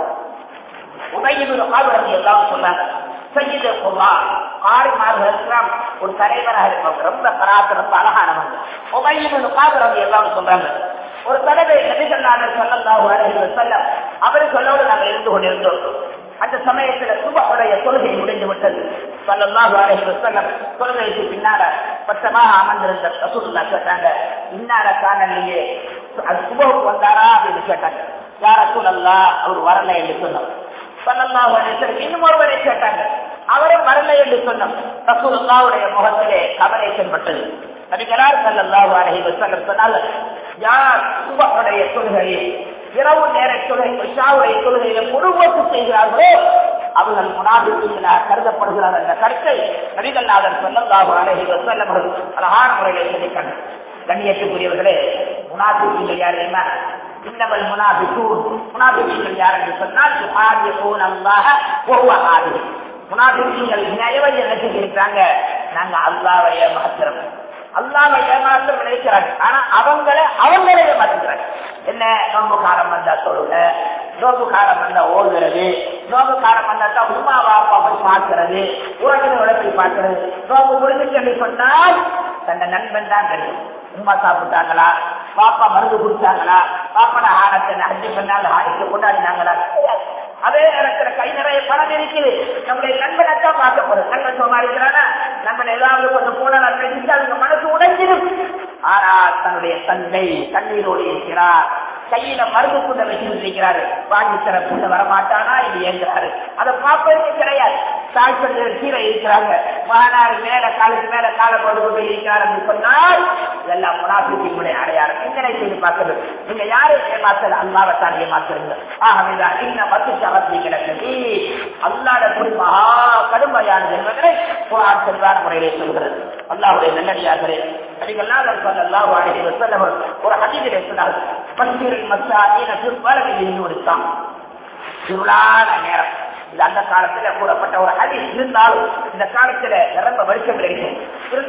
உதயது ஆளுநர் எல்லாம் சொன்னாங்க செய்யுது பொருளா ஆறுமார்கள் எல்லாம் ஒரு தலைவராக இருப்பாங்க ரொம்ப கராத்து ரொம்ப அழகானவங்க உதயது ஆளுநர் எல்லாம் சொல்றாங்க ஒரு தடவை நபிகள்நாதர் சொல்லல்லாஹு அலைஹி வஸல்லம் அவர் சொல்லோடு நாங்கள் இருந்து கொண்டிருந்தோம் அந்த சமயத்துல சுபகுடைய தொழுகை முடிந்து விட்டது சொல்லல்லாஹு அலைஹி வஸல்லம் தொழுகைக்கு பின்னால பட்டமாக அமர்ந்திருந்த ரசூலுல்லாஹ் கேட்டாங்க இன்னார காணலையே அது சுபகுக்கு வந்தாரா அப்படின்னு கேட்டாங்க யார சூழல்லா அவர் வரல என்று சொன்னோம் சல்லல்லாஹு அலைஹி வஸல்லம் இன்னும் ஒருவரை கேட்டாங்க அவரும் வரல என்று சொன்னோம் ரசூலுல்லாஹுடைய முகத்திலே கவலை தென்பட்டது நபிகளார் சல்லல்லாஹு அலைஹி வஸல்லம் சொன்னாங்க யார் சுபஹுடைய தொழுகையை இரவு நேர தொழுகை இஷாவுடைய தொழுகையை முழுவத்து செய்கிறார்களோ அவர்கள் முனாபிக்கீங்களாக கருதப்படுகிறார் என்ற கருத்தை நபிகள்நாதர் சல்லல்லாஹு அலைஹி வஸல்லம் அவர்கள் அழகான முறையில் சொல்லிக்காங்க கண்ணியத்துக்குரியவர்களே முனாபிக்கீங்கள் யார் என்ன இன்னவல் முனாபிக்கூன் முனாபிக்கீங்கள் யார் என்று சொன்னால் யுஹாதிகூன் அல்லாஹ வஹுவ ஹாதி முனாபிக்கீங்கள் நினைவை என்ன செஞ்சிருக்கிறாங்க நாங்க அல்லாஹ்வை ஏமாத்துறோம் அல்லாஹ்வை ஏமாற்றம் நினைக்கிறாங்க ஆனா அவங்கள அவங்களே ஏமாத்துக்கிறாங்க என்ன நோம்பு காலம் வந்தா தொழுக நோம்பு காலம் வந்தா ஓதுறது நோம்பு காலம் வந்தா தான் உமா பாப்பா போய் பார்க்கிறது உறவினர்களை போய் பார்க்கிறது நோம்பு முடிஞ்சுட்டு என்று சொன்னால் தன்னை நண்பன் தான் தெரியும் உமா சாப்பிட்டாங்களா பாப்பா மருந்து குடிச்சாங்களா பாப்பன ஆனத்தை அஞ்சு பண்ணால் ஆயிரத்து கொண்டாடினாங்களா அதே நேரத்துல கை நிறைய பணம் இருக்குது நம்முடைய நண்பனை தான் பார்க்க போறோம் நண்பன் சும்மா இருக்கிறானா நம்ம ஏதாவது கொஞ்சம் போனால் நினைச்சு அவங்க மனசு உடைஞ்சிடும் ஆனால் தன்னுடைய தந்தை கண்ணீரோடு இருக்கிறார் கையில மருந்து கூட வச்சிருக்கிறாரு வாங்கி தர கூட வரமாட்டானா இது ஏங்குறாரு அதை பார்ப்பதற்கு கிடையாது தாய்ப்பர்கள் கீழே இருக்கிறாங்க மகனார் மேல காலுக்கு மேல காலை போட்டு கொண்டு இருக்கிறார் என்று சொன்னால் இதெல்லாம் முனாபித்தினுடைய அடையாளம் சிந்தனை செய்து பார்க்கிறது நீங்க யாரை ஏமாத்தல அல்லாவை தான் ஏமாத்துறீங்க ஆகவேதான் இன்னும் பத்து சவத்தி கிடக்குது அல்லாட குறிப்பா கடுமையானது என்பதை குரான் செல்வான முறையிலே சொல்கிறது அல்லாவுடைய நல்லடியார்களே அதிகெல்லாம் அல்லாஹ் அழகி வசல்லவர் ஒரு அதிகளை சொன்னார் பன்னிரண்டு மசாதீன பிற்பளவில் கொடுத்தான் இருளான நேரம் இது அந்த காலத்துல கூறப்பட்ட ஒரு அதி இருந்தாலும் இந்த காலத்துல நிரம்ப வெளிச்சம் கிடைக்கும் இருந்தாலும்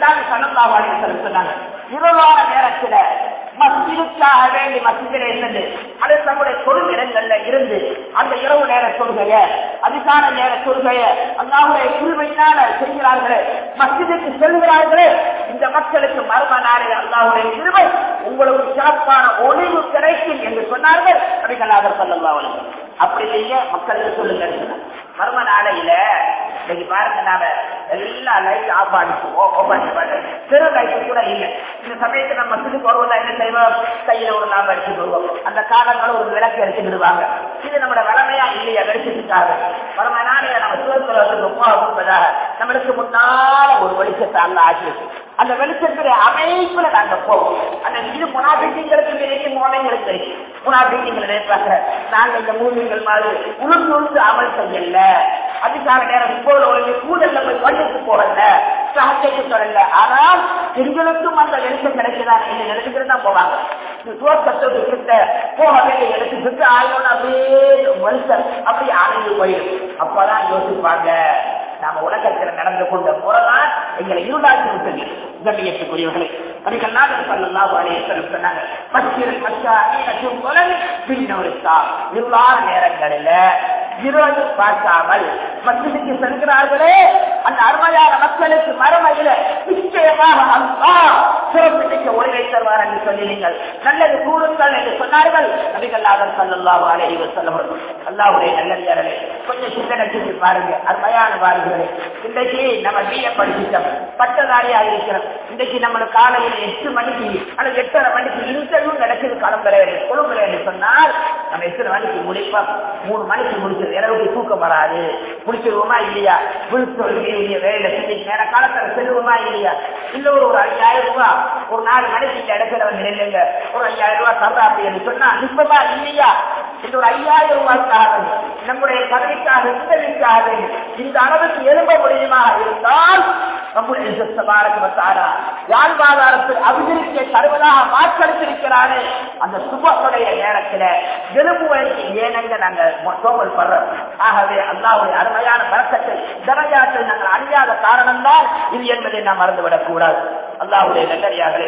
அப்படித்தான் சனந்தா வாழி சொன்னாங்க இருளான நேரத்துல மஸ்ஜிதுக்காக வேண்டி மஸ்ஜிதில் இருந்தது அது தங்களுடைய தொழுகிடங்கள்ல இருந்து அந்த இரவு நேர தொழுகைய அதிகார நேர தொழுகைய அல்லாவுடைய கிருமையினால செய்கிறார்களே மஸ்ஜிதுக்கு செல்கிறார்களே இந்த மக்களுக்கு மர்ம நாளில் அல்லாவுடைய கிருமை உங்களுக்கு சிறப்பான ஒளிவு கிடைக்கும் என்று சொன்னார்கள் அடிகளாக சொல்லலாம் அப்படி இல்லையே மக்களுக்கு சொல்லுங்க மர்ம நாளையில இன்னைக்கு பாருங்க நாம எல்லா லைட் ஆஃப் ஆகிச்சு ஓபன் பண்ணி சிறு லைட் கூட இல்லை இந்த சமயத்துல நம்ம மசூதிக்கு வருவதா என்ன செய்வோம் கையில ஒரு லாபம் அடிச்சு வருவோம் அந்த காலங்களும் ஒரு விளக்கு எடுத்து விடுவாங்க இது நம்மளோட வளமையா இல்லையா வெளிச்சத்துக்காக வளமை நாளைய நம்ம சுதந்திரத்துக்கு போகும்பதாக நம்மளுக்கு முன்னால ஒரு வெளிச்சத்தை அல்ல ஆக்கி அந்த வெளிச்சத்துடைய அமைப்புல நாங்க போவோம் அந்த இது முனாபிக்கங்களுக்கு நினைக்கும் மோனைங்களுக்கு இருக்கு முனாபிக்கங்களை நினைப்பாங்க நாங்க இந்த மூலிகள் மாதிரி உளுந்து உளுந்து அமல் செய்யல அதிகார நேரம் போல ஒரு கூடல்ல போய் வண்டிக்கு போகல சகத்தைக்கு சொல்லல ஆனால் எங்களுக்கும் அந்த வெளிச்சம் கிடைக்கிறாங்க இந்த நினைச்சுட்டு தான் போவாங்க துவக்கத்தோடு கிட்ட போக வேண்டிய இடத்துக்கு ஆயிரம் அப்படியே வெளிச்சம் அப்படியே அணைந்து போயிடும் அப்பதான் யோசிப்பாங்க நாம உலகத்தில் நடந்து கொண்ட முறைதான் எங்களை இருளாக்கி விட்டது கண்ணியத்துக்குரியவர்களே அதுக்கெல்லாம் சொல்லலாம் சொன்னாங்க பச்சீரல் மச்சா நீனக்கும் உலகு பின்னொருத்தா இருளான நேரங்களில் இரவு பார்க்காமல் மசிதிக்கு செல்கிறார்களே அந்த அருமையான மக்களுக்கு மறுமையில நிச்சயமாக அல்லா சிறப்பிடிக்க ஒளிவை தருவார் என்று சொல்லி நீங்கள் நல்லது கூறுங்கள் என்று சொன்னார்கள் நபிகல்லாதர் சல்லாஹு அலைஹி வஸல்லம் அல்லாஹ்வுடைய நல்லடியார்களே கொஞ்சம் சிந்தனை செஞ்சு பாருங்க அருமையான வாழ்கிறே இன்றைக்கு நம்ம வீட படிச்சிட்டோம் பட்டதாரியாக இருக்கிறோம் இன்றைக்கு நம்மளுக்கு காலையில் எட்டு மணிக்கு அல்லது எட்டரை மணிக்கு இன்டர்வியூ நடக்குது கிளம்புற கொழும்புற என்று சொன்னால் நம்ம எத்தனை மணிக்கு முடிப்போம் மூணு மணிக்கு முடிச்சது இரவுக்கு தூக்கம் வராது முடிச்சிருவோமா இல்லையா விழுத்தொழிய வேலை செஞ்சு நேர காலத்துல செல்லுவோமா இல்லையா இல்ல ஒரு ஒரு ஐயாயிரம் ரூபாய் ஒரு நாலு மணிக்கு இந்த இடத்துல வந்து நில்லுங்க ஒரு ஐயாயிரம் ரூபாய் தர்றா அப்படின்னு சொன்னா நிச்சயமா இல்லையா இந்த ஒரு ஐயாயிரம் ரூபாய்க்காக நம்முடைய பதவிக்காக உதவிக்காக இந்த அளவுக்கு எழும்ப முடியுமா இருந்தால் நம்முடைய சபாரகத்தாரா வாழ்வாதாரத்தில் அபிவிருத்தியை தருவதாக வாக்களித்திருக்கிறாரே அந்த சுபத்துடைய நேரத்தில் எழுப்புவதற்கு ஏனங்க நாங்க சோமல் படுறோம் ஆகவே அல்லாவுடைய அருமையான பழக்கத்தை தரஜாத்தை நாங்கள் அறியாத காரணம்தான் இது என்பதை நாம் மறந்துவிடக் கூடாது அல்லாவுடைய நல்லடியார்களே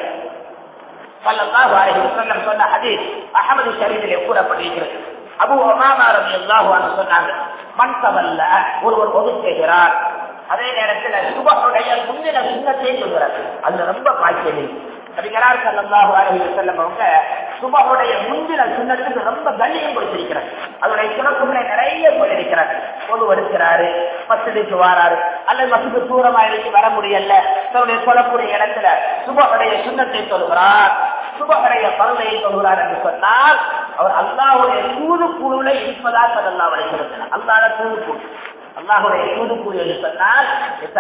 சல்லல்லாஹு அலைஹி வஸல்லம் சொன்ன ஹதீஸ் அஹமது ஷரீஃபிலே கூறப்பட்டிருக்கிறது அபு உமாமா ரலியல்லாஹு அன்ஹு சொன்னாங்க மன் தவல்ல ஒருவர் ஒது செய்கிறார் அதே நேரத்தில் சுபஹுடைய முன்னின சுண்ணத்தை சொல்கிறார் அதுல ரொம்ப பாக்கியம் நபிகரார் சல்லல்லாஹு அலைஹி வஸல்லம் அவங்க சுபஹுடைய முந்தின சுண்ணத்துக்கு ரொம்ப கண்ணியம் கொடுத்திருக்கிறார் அதனுடைய சிறப்புகளை நிறைய போயிருக்கிறார் பொது வருகிறாரு மசதிக்கு வாராரு அல்லது மசது தூரமா இருக்கு வர முடியல தன்னுடைய சொல்லக்கூடிய இடத்துல சுபஹுடைய சுண்ணத்தை சொல்கிறார் சுபஹுடைய பருளையை சொல்கிறார் என்று சொன்னால் அவர் அல்லாவுடைய தூது குழுல இருப்பதா சல்லல்லாஹு அலைஹி வஸல்லம் அல்லாஹ் தூது குழு அல்லாஹுடைய தூதுக்குழு என்று சொன்னால்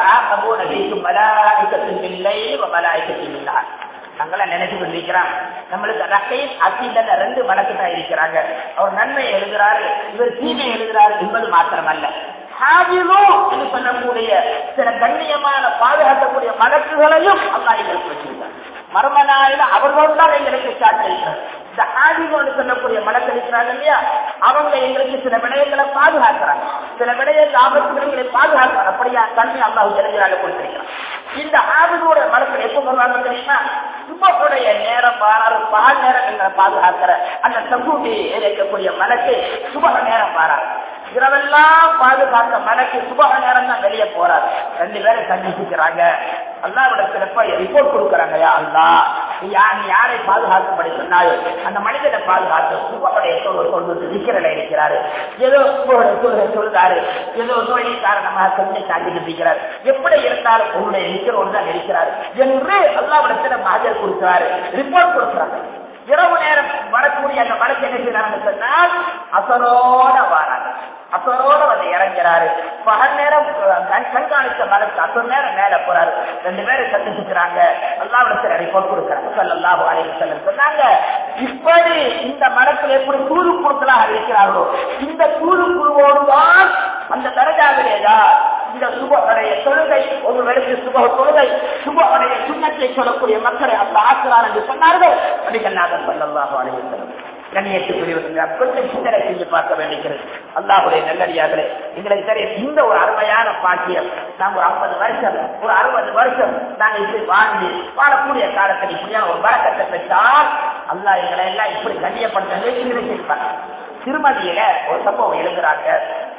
மலாய்க்கத்தின் இல்லை மலாய்க்கத்தின் இல்லார் நாங்கள நினைச்சு கொண்டிருக்கிறான் நம்மளுக்கு ரக்கையும் அத்தில ரெண்டு மலக்கு தான் இருக்கிறாங்க அவர் நன்மை எழுதுறாரு இவர் தீமை எழுதுறாரு என்பது மாத்திரமல்ல என்று சொல்லக்கூடிய சில கண்ணியமான பாதுகாக்கக்கூடிய மலக்குகளையும் அல்லா எங்களுக்கு வச்சிருக்காங்க மர்மனாயில அவர்களோடு தான் எங்களுக்கு சாட்டிருக்கிறார் இந்த ஆதிகோடு சொல்லக்கூடிய மலக்களிக்கிறாங்க இல்லையா அவங்க எங்களுக்கு சில விடயங்களை பாதுகாக்கிறாங்க சில விடயங்கள் ஆபத்துகளை பாதுகாக்கிறாங்க அப்படியா தன்மை அல்லாஹ் தெரிஞ்சாங்க கொடுத்திருக்கிறான் இந்த ஆதிகோட மலக்கள் எப்ப வருவாங்க தெரியுமா சுபகுடைய நேரம் வாராரு பகல் நேரம் எங்களை பாதுகாக்கிற அந்த சமூகி இருக்கக்கூடிய மலக்கு சுபக நேரம் வாராரு இரவெல்லாம் பாதுகாக்க மலைக்கு சுபக நேரம் தான் வெளியே போறாரு ரெண்டு பேரும் சந்திச்சுக்கிறாங்க அல்லாவிடத்துல போய் ரிப்போர்ட் கொடுக்கறாங்க யா அல்லா நீ யார் யாரை பாதுகாக்கும்படி சொன்னாயோ அந்த மனிதனை பாதுகாத்து சுபகுடைய சொல்வது சொல்வது நிக்கிறல இருக்கிறாரு ஏதோ சுபகுடைய சொல்ல சொல்றாரு ஏதோ நோய் காரணமாக கொஞ்சம் தாண்டிட்டு இருக்கிறார் எப்படி இருந்தாலும் உன்னுடைய நிக்கிறோடு தான் இருக்கிறார் என்று அல்லாவிடத்துல மாஜர் கொடுக்கிறாரு ரிப்போர்ட் கொடுக்கிறாங்க இரவு நேரம் வரக்கூடிய அந்த மலைக்கு என்ன செய்யறாங்க சொன்னால் அசரோட வாராங்க அசரோட வந்து இறங்கிறாரு பகல் நேரம் கண்காணித்த மலைக்கு அசர் நேரம் மேல போறாரு ரெண்டு பேரும் சந்திச்சுக்கிறாங்க அல்லாவிடத்தில் ரிப்போர்ட் கொடுக்குறாங்க சொல்லலாம் வாழையில் செல்ல சொன்னாங்க இப்படி இந்த மரத்தில் எப்படி தூது குழுக்களாக இருக்கிறார்களோ இந்த தூது குழுவோடு தான் அந்த தரஜாவிலேதா இந்த சுபடைய தொழுகை ஒரு வேலைக்கு சுப தொழுகை சுபடைய சுண்ணத்தை சொல்லக்கூடிய மக்களை அந்த ஆக்கிறார் என்று சொன்னார்கள் நபிகள்நாதன் சொல்லலாம் வாழையில் கண்ணியத்துக்குரியவர்கள் கொஞ்சம் சிந்தனை செஞ்சு பார்க்க வேண்டியிருக்கிறது அல்லாஹுடைய நல்லடியார்களே எங்களுக்கு தெரியும் இந்த ஒரு அருமையான பாக்கியம் நாம் ஒரு ஐம்பது வருஷம் ஒரு அறுபது வருஷம் நாங்க இப்படி வாழ்ந்து வாழக்கூடிய காலத்தில் இப்படியான ஒரு பழக்கத்தை பெற்றால் அல்லா எங்களை எல்லாம் இப்படி கண்ணியப்படுத்த இருப்பாங்க திருமதியில ஒரு சம்பவம் எழுதுறாங்க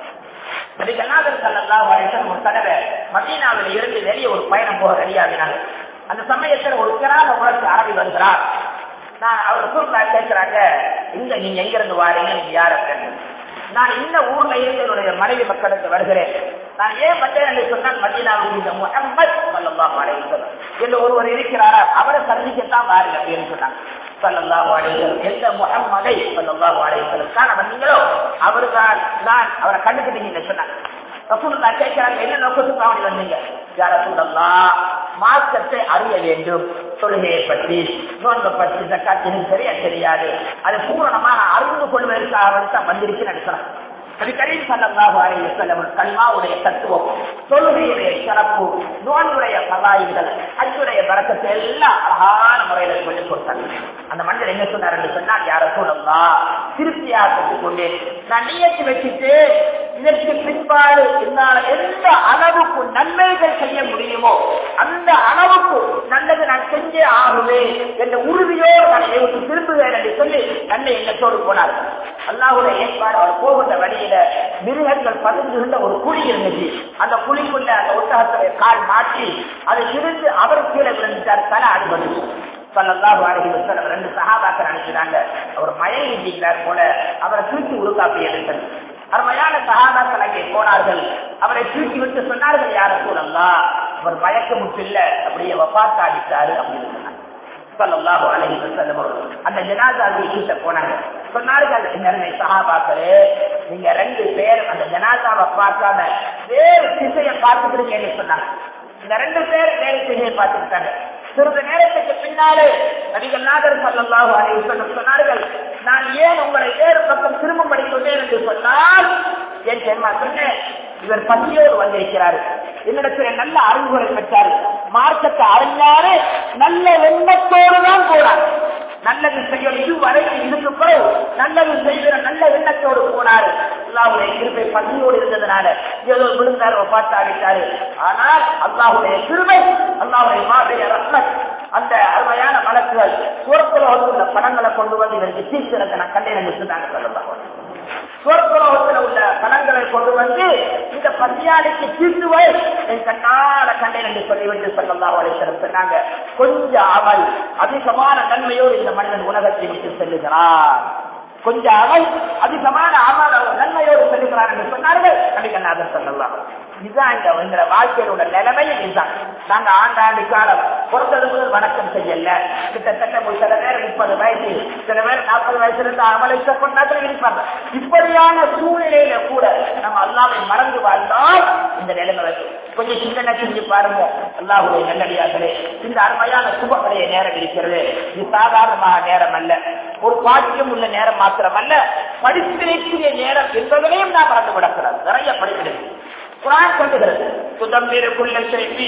நபிகள்நாதர் ஸல்லல்லாஹு அலைஹி வஸல்லம் ஒரு தடவை மதீனாவில் இருந்து வெளியே ஒரு பயணம் போக ரெடியாகினாங்க அந்த சமயத்தில் ஒரு கிராம உணர்ச்சி அரபி வருகிறார் நான் அவர் சூழ்நிலை கேட்கிறாங்க இங்க நீங்க எங்க இருந்து வாரீங்க நீங்க யார் அப்படின்னு நான் இந்த ஊர்ல இருந்து என்னுடைய மனைவி மக்களுக்கு வருகிறேன் நான் ஏன் வந்தேன் என்று சொன்னால் மதீனாவில் இந்த முகம்மது ஸல்லல்லாஹு அலைஹி வஸல்லம் என்று ஒருவர் இருக்கிறாரா அவரை சந்திக்கத்தான் வாருங்க அப்படின்னு சொன்னாங்க ஸல்லல்லாஹு அலைஹி வஸல்லம் எந்த முகம்மதை ஸல்லல்லாஹு அலைஹி வஸல்லம் காண வந்தீங்களோ அவர்தான் நான் அவரை கண்டுக்கிட்டீங்கன்னு சொன்னாங்க ரசூலுல்லா கேட்கிறாங்க என்ன நோக்கத்துக்கு அவனை வந்தீங்க யார சொல்லலாம் மார்க்கத்தை அறிய வேண்டும் தொழுகையை பற்றி நோன்பை பற்றி ஜக்காத்தினும் சரியா தெரியாது அது பூரணமாக அறிந்து கொள்வதற்காக தான் வந்திருக்கு நடக்கிறான் அது கரீம் சல்லல்லாஹு அலைஹி வஸல்லம் கல்மாவுடைய தத்துவம் தொழுகையுடைய சிறப்பு நோன்புடைய பலாயுகள் அச்சுடைய பறக்கத்தை எல்லாம் அழகான முறையில சொல்லிக் கொடுத்தாங்க அந்த மனிதர் என்ன சொன்னார் என்று சொன்னால் யார சொல்லலாம் திருப்தியாக சொல்லிக் கொண்டேன் நான் நியத்தி வச்சுட்டு இதற்கு பிற்பாடு என்னால் எந்த அளவுக்கு நன்மைகள் செய்ய முடியுமோ அந்த அளவுக்கு நல்லது நான் செஞ்சே ஆகுவேன் என்ற உறுதியோடு நான் விட்டு திரும்புவேன் என்று சொல்லி நன்மை எண்ணத்தோடு போனார் அல்லாவுடைய ஏற்பாடு அவர் போகின்ற வழியில மிருகங்கள் பதுங்குகின்ற ஒரு குழி இருந்துச்சு அந்த குழிக்குள்ள அந்த ஒட்டகத்துடைய கால் மாற்றி அதை திருந்து அவர் கீழே விழுந்துட்டார் தலை அடிபட்டு சொல்லலாம் அழகி வசலம் ரெண்டு சகாபாக்கள் அனுப்பினாங்க அவர் மயங்கி இருக்கிறார் போல அவரை தூக்கி உருக்காப்பி எடுத்தது அருமையான சகாபாக்கள் அங்கே போனார்கள் அவரை தூக்கி விட்டு சொன்னார்கள் யார சூழல்லாம் அவர் மயக்க இல்ல அப்படியே வப்பாத்தாடிட்டாரு அப்படின்னு சொன்னாங்க சொல்லல்லாஹு அலைஹி வஸல்லம் அவர்கள் அந்த ஜனாதாவை கிட்ட போனாங்க சொன்னார்கள் நன்மை சஹாபாக்களே நீங்க ரெண்டு பேர் அந்த ஜனாதாவை பார்க்காம வேறு திசையை பார்த்துக்கிறீங்கன்னு சொன்னாங்க இந்த ரெண்டு பேர் வேறு திசையை பார்த்துக்கிட்டாங்க சிறிது நேரத்துக்கு பின்னாலே நபிகள் நாதர் சல்லாஹு அலைஹி வஸல்லம் சொன்னார்கள் நான் ஏன் உங்களை வேறு பக்கம் திரும்பும்படி சொன்னேன் என்று சொன்னால் என் தெரியுமா சொன்னேன் இவர் பசியோடு வந்திருக்கிறார் என்னிடத்தில் நல்ல அறிவுகளை பெற்றார் மார்க்கத்தை அறிஞாரு நல்ல எண்ணத்தோடு தான் போனார் நல்லது செய்ய இதுவரைக்கும் இதுக்கு பிறகு நல்லது செய்கிற நல்ல எண்ணத்தோடு போனாரு அல்லாவுடைய கிருபை பசியோடு இருந்ததுனால ஏதோ விழுந்தார் பார்த்தாடிட்டாரு ஆனால் அல்லாஹுடைய கிருபை அல்லாவுடைய மாதிரி ரத்னத் அந்த அருமையான வழக்குகள் சுரப்புலோகத்தில் உள்ள பணங்களை கொண்டு வந்து இவருக்கு தீர்த்திறக்க நான் கண்டேன் சொன்னாங்க சொல்லலாம் சுவர்கலோகத்தில் உள்ள பணங்களை கொண்டு வந்து இந்த பசியாளிக்கு தீர்த்துவை என் கண்ணால கண்டேன் என்று சொல்லிவிட்டு சொல்லலாம் அழைத்தரம் சொன்னாங்க கொஞ்சம் அவள் அதிகமான நன்மையோடு இந்த மனிதன் உலகத்தை விட்டு செல்லுகிறார் கொஞ்சம் அவள் அதிகமான அமல் அவர் நன்மையோடு செல்லுகிறார் என்று சொன்னார்கள் கண்டிக்கநாதர் சொல்லலாம் இதுதான் இந்த இந்த வாழ்க்கையோட நிலைமையை இதுதான் நாங்க ஆண்டாண்டு காலம் பிறந்தது முதல் வணக்கம் செய்யல கிட்டத்தட்ட ஒரு சில பேர் முப்பது வயசு சில பேர் நாற்பது வயசுல இருந்து அமலை கொண்டார்கள் இருப்பாங்க இப்படியான சூழ்நிலையில கூட நம்ம அல்லாவை மறந்து வாழ்ந்தால் இந்த நிலைமை வரும் கொஞ்சம் சிந்தனை செஞ்சு பாருங்க அல்லாஹுடைய நல்லடியார்களே இந்த அருமையான சுபகடைய நேரம் இருக்கிறது இது சாதாரணமாக நேரம் அல்ல ஒரு பாக்கியம் உள்ள நேரம் மாத்திரமல்ல படிப்பினைக்குரிய நேரம் என்பதனையும் நாம் மறந்து விடக்கூடாது நிறைய படிப்பினை குரான் சொல்லுகிறது துதம்பிரு குள்ள செய்தி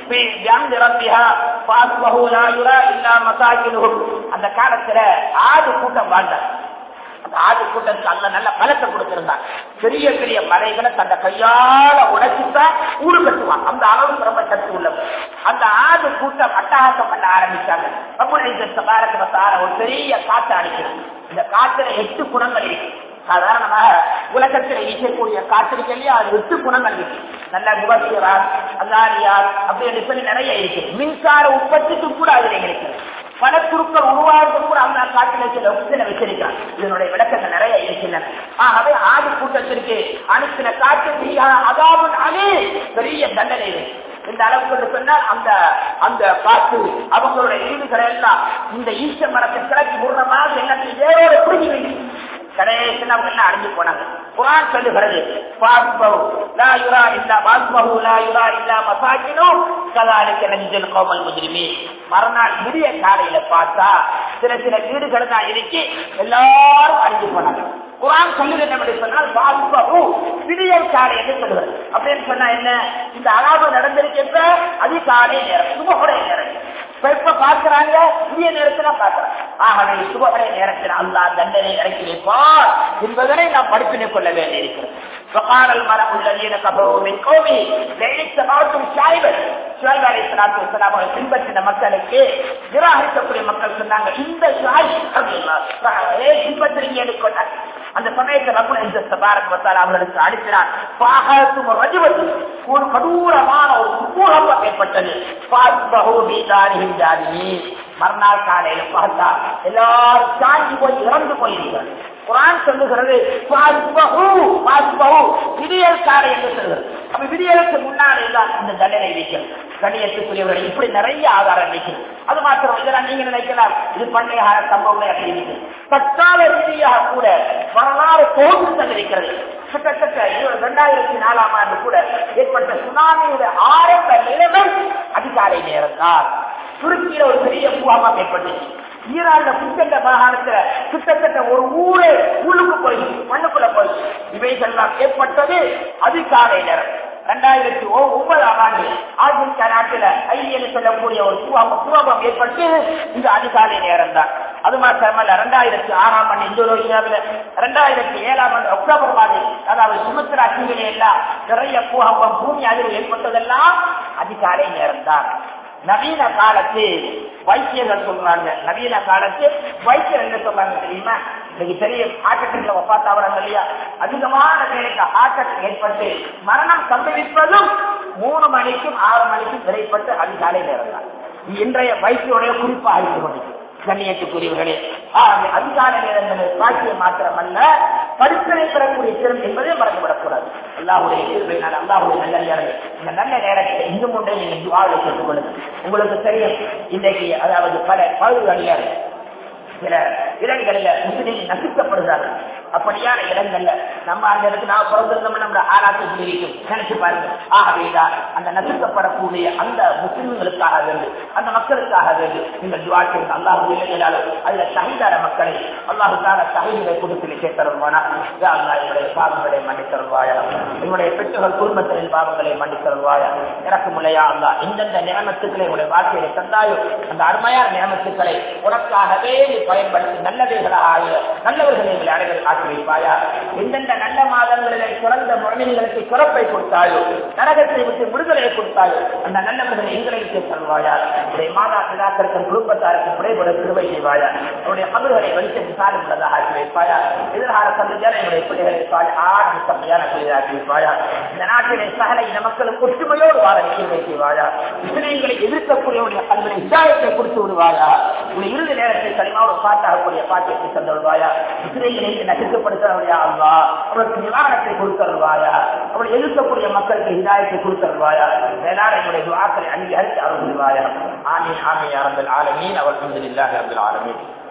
அந்த காலத்துல ஆடு கூட்டம் வாழ்ந்தார் அந்த ஆடு கூட்டத்துக்கு அல்ல நல்ல பலத்தை கொடுத்திருந்தாங்க பெரிய பெரிய மலைகளை தந்த கையால உடைச்சுதான் ஊடு கட்டுவாங்க அந்த அளவுக்கு ரொம்ப சக்தி உள்ளது அந்த ஆடு கூட்டம் அட்டகாசம் பண்ண ஆரம்பிச்சாங்க ஒரு பெரிய காற்று அடிக்கிறாங்க இந்த காற்றுல எட்டு குணங்கள் இருக்கு சாதாரணமாக உலகத்தில் ஈசக்கூடிய காத்திரிக்கை இல்லையா அது எட்டு குணங்கள் இருக்கு நல்ல முகசியரார் அல்லாரியார் அப்படின்னு சொல்லி நிறைய இருக்கு மின்சார உற்பத்திக்கு கூட அதுல இருக்கிறது பல குருக்கள் உருவாகிறது கூட அந்த காட்டில சில சில வச்சிருக்கிறார் இதனுடைய விளக்கங்கள் நிறைய இருக்கின்றன ஆகவே ஆடு கூட்டத்திற்கு அனுப்பின காட்டு அதாவது அதே பெரிய தண்டனை இந்த அளவுக்கு சொன்னால் அந்த அந்த காத்து அவங்களுடைய வீடுகளை எல்லாம் இந்த ஈச மரத்தை கிளப்பி முன்னமாக எண்ணத்தில் வேறோட புரிஞ்சு வைக்கும் கடைசி அவங்க எல்லாம் அடைஞ்சு போனாங்க குரான் சொல்லுகிறது பாஸ்பஹு லா யுரா இல்லா பாஸ்பஹு லா யுரா இல்லா மசாக்கினோ கதாலிக்க நஞ்சல் கோமல் முஜ்ரிமி மறுநாள் விடிய காலையில பார்த்தா சில சில வீடுகள் தான் இருக்கு எல்லாரும் அழிஞ்சு போனாங்க குரான் சொல்லுது என்ன சொன்னால் பாஸ்பஹு விடியல் காலை என்று சொல்லுகிறது அப்படின்னு சொன்னா என்ன இந்த அலாபம் நடந்திருக்கின்ற அதிகாலை நேரம் சுபகுடைய நேரம் இப்ப பார்க்கிறாங்க புதிய நேரத்துல பார்க்கிறாங்க ஆகவே சுபகடைய நேரத்தில் அல்லா தண்டனை இறக்கி வைப்பார் என்பதனை நாம் படிப்பினை கொள்ள வேண்டியிருக்கிறது فقال الملأ الذين كفروا من قومه لئن اتبعتم شعيبا ஷுவைப் அலைஹிஸ்ஸலாத்து வஸ்ஸலாம் அவர்கள் பின்பற்றின மக்களுக்கு நிராகரிக்கக்கூடிய மக்கள் சொன்னாங்க இந்த ஷுவைப் அப்படின்னா ஏ பின்பற்றுறீங்கன்னு கொண்டாங்க அந்த சமயத்தில் ரப்புல் இஸ்ஸத் தபாரக் வ தஆலா அவர்களுக்கு அடிக்கிறார் ஃபாஹத்தும் ரஜுவத்து ஒரு கடூரமான ஒரு பூகம்பம் ஏற்பட்டது ஃபாஸ்பஹு பீதாரிஹிம் ஜாலிமீன் மறுநாள் காலையில பார்த்தா எல்லாரும் சாஞ்சி போய் இறந்து போயிருக்கிறார் குரான் சொல்லுகிறது ஃபாஸ்பஹு ஃபாஸ்பஹு விடியல் காலை என்று சொல்கிறது அப்ப விடியலுக்கு முன்னாலே தான் இந்த தண்டனை வைக்கிறது கண்ணியத்துக்குரியவர்களை இப்படி நிறைய ஆதாரம் வைக்கிறது அது மாத்திரம் இதெல்லாம் நீங்க நினைக்கலாம் இது பண்டைய கால சம்பவங்களை அப்படி இருக்கு தற்கால ரீதியாக கூட வரலாறு தோன்று தந்திருக்கிறது கிட்டத்தட்ட இரண்டாயிரத்தி நாலாம் ஆண்டு கூட ஏற்பட்ட சுனாமியுடைய ஆரம்ப நிலைமை அதிகாலை நேரம் தான் துருக்கியில ஒரு பெரிய பூகம்பம் ஏற்பட்டுச்சு ஈரான்ல புத்தக மாகாணத்துல கிட்டத்தட்ட ஒரு ஊரே உள்ளுக்கு போய் மண்ணுக்குள்ள போய் இவைகள்லாம் ஏற்பட்டது அதிகாலை நேரம் ரெண்டாயிரத்தி ஒன்பதாம் ஆண்டு ஆப்பிரிக்கா நாட்டில ஐஎன் சொல்லக்கூடிய ஒரு பூகம்பம் பூகம்பம் ஏற்பட்டு இந்த அதிகாலை நேரம் தான் அது மாத்திரமல்ல ரெண்டாயிரத்தி ஆறாம் ஆண்டு இந்தோனேஷியாவில் ரெண்டாயிரத்தி ஏழாம் ஆண்டு அக்டோபர் மாதம் அதாவது சுமத்ரா தீவிலே எல்லாம் நிறைய பூகம்பம் பூமி அதிர்வு ஏற்பட்டதெல்லாம் அதிகாலை நேரம் தான் நவீன காலத்து வைத்தியர்கள் சொல்றாங்க நவீன காலத்து வைத்தியர் என்ன சொல்றாங்க தெரியுமா இன்னைக்கு பெரிய ஹார்ட் அட்டாக்ல ஒப்பாத்தாவறாங்க இல்லையா அதிகமான பேருக்கு ஹார்ட் அட்டாக் ஏற்பட்டு மரணம் சம்பவிப்பதும் மூணு மணிக்கும் ஆறு மணிக்கும் விரைப்பட்டு அதிகாலை நேரம் தான் இன்றைய வைத்தியோடைய குறிப்பாக இருந்து கொண்டிருக்கு கண்ணியத்துக்குரியவர்களே அதிகால நேரங்களில் காட்சியை மாத்திரமல்ல பரிசனை பெறக்கூடிய திறம் என்பதை மறந்துவிடக்கூடாது அல்லாஹுடைய தீர்வினால் அல்லாஹுடைய நல்ல நேரங்கள் இந்த நல்ல நேரத்தை இன்னும் ஒன்றை நீங்கள் துவாவில் கேட்டுக் கொள்ளுங்கள் உங்களுக்கு தெரியும் இன்றைக்கு அதாவது பல பகுதிகளில் சில இடங்களில் முஸ்லீம் நசுக்கப்படுகிறார்கள் அப்படியான இடங்கள்ல நம்ம அந்த இடத்துல நான் பிறந்திருந்தோம் நம்ம ஆளாக்கு இருக்கும் நினைச்சு பாருங்க ஆகவேதான் அந்த நசுக்கப்படக்கூடிய அந்த முஸ்லிம்களுக்காக வேண்டு அந்த மக்களுக்காக வேண்டு நீங்கள் துவாக்கியம் அல்லாஹு இல்லையாலும் அதுல சகிதார மக்களை அல்லாஹு தார சகிகளை கொடுத்து கேட்டருவானா என்னுடைய பாவங்களை மன்னித்தருவாயா என்னுடைய பெற்றோர்கள் குடும்பத்தின் பாவங்களை மன்னித்தருவாயா எனக்கு முல்லையா அல்லா எந்தெந்த நியமத்துக்களை உடைய வாழ்க்கையை தந்தாயோ அந்த அருமையான நியமத்துக்களை உனக்காகவே நீ பயன்படுத்தி நல்லவைகளாக நல்லவர்களை எங்களை அனைவரும் ஆக்கி வைப்பாயா எந்தெந்த நல்ல மாதங்களிலே சிறந்த முறைகளுக்கு சிறப்பை கொடுத்தாயோ நரகத்தை விட்டு விடுதலையை கொடுத்தாயோ அந்த நல்லவர்களை எங்களுக்கு சொல்வாயா உடைய மாதா பிதாக்களுக்கும் குடும்பத்தாருக்கும் விடைபட திருவை செய்வாயா அவருடைய மதுர்களை வெளிச்சம் சாலம் உள்ளதாக ஆக்கி வைப்பாயா எதிர்கால சந்ததியான என்னுடைய பிள்ளைகளை ஆடு சமையான பிள்ளைகளாக்கி வைப்பாயா இந்த நாட்டிலே சகல இந்த மக்களுக்கு ஒற்றுமையோடு வாழ நிகழ்வை செய்வாயா முஸ்லீம்களை எதிர்க்கக்கூடிய கல்வியை இதாயத்தை கொடுத்து விடுவாயா உடைய இறுதி நேரத்தை களிமாவோட பாட்டாகக்கூடிய பாட்டியத்தை தந்துடுவாயா முஸ்லீம்களை நசுக்கப்படுத்துறவரையா அல்லா அவருக்கு நிவாரணத்தை கொடுத்தருவாயா அவளை எதிர்க்கக்கூடிய மக்களுக்கு ஹிதாயத்தை கொடுத்தருவாயா மேலான என்னுடைய துவாக்களை அங்கீகரித்து அருள்வாயா ஆமீன் ஆமீன் அரபல் ஆலமீன் அவர் அல்ஹம்துலில்லாஹி ரப்பில் ஆலமீன்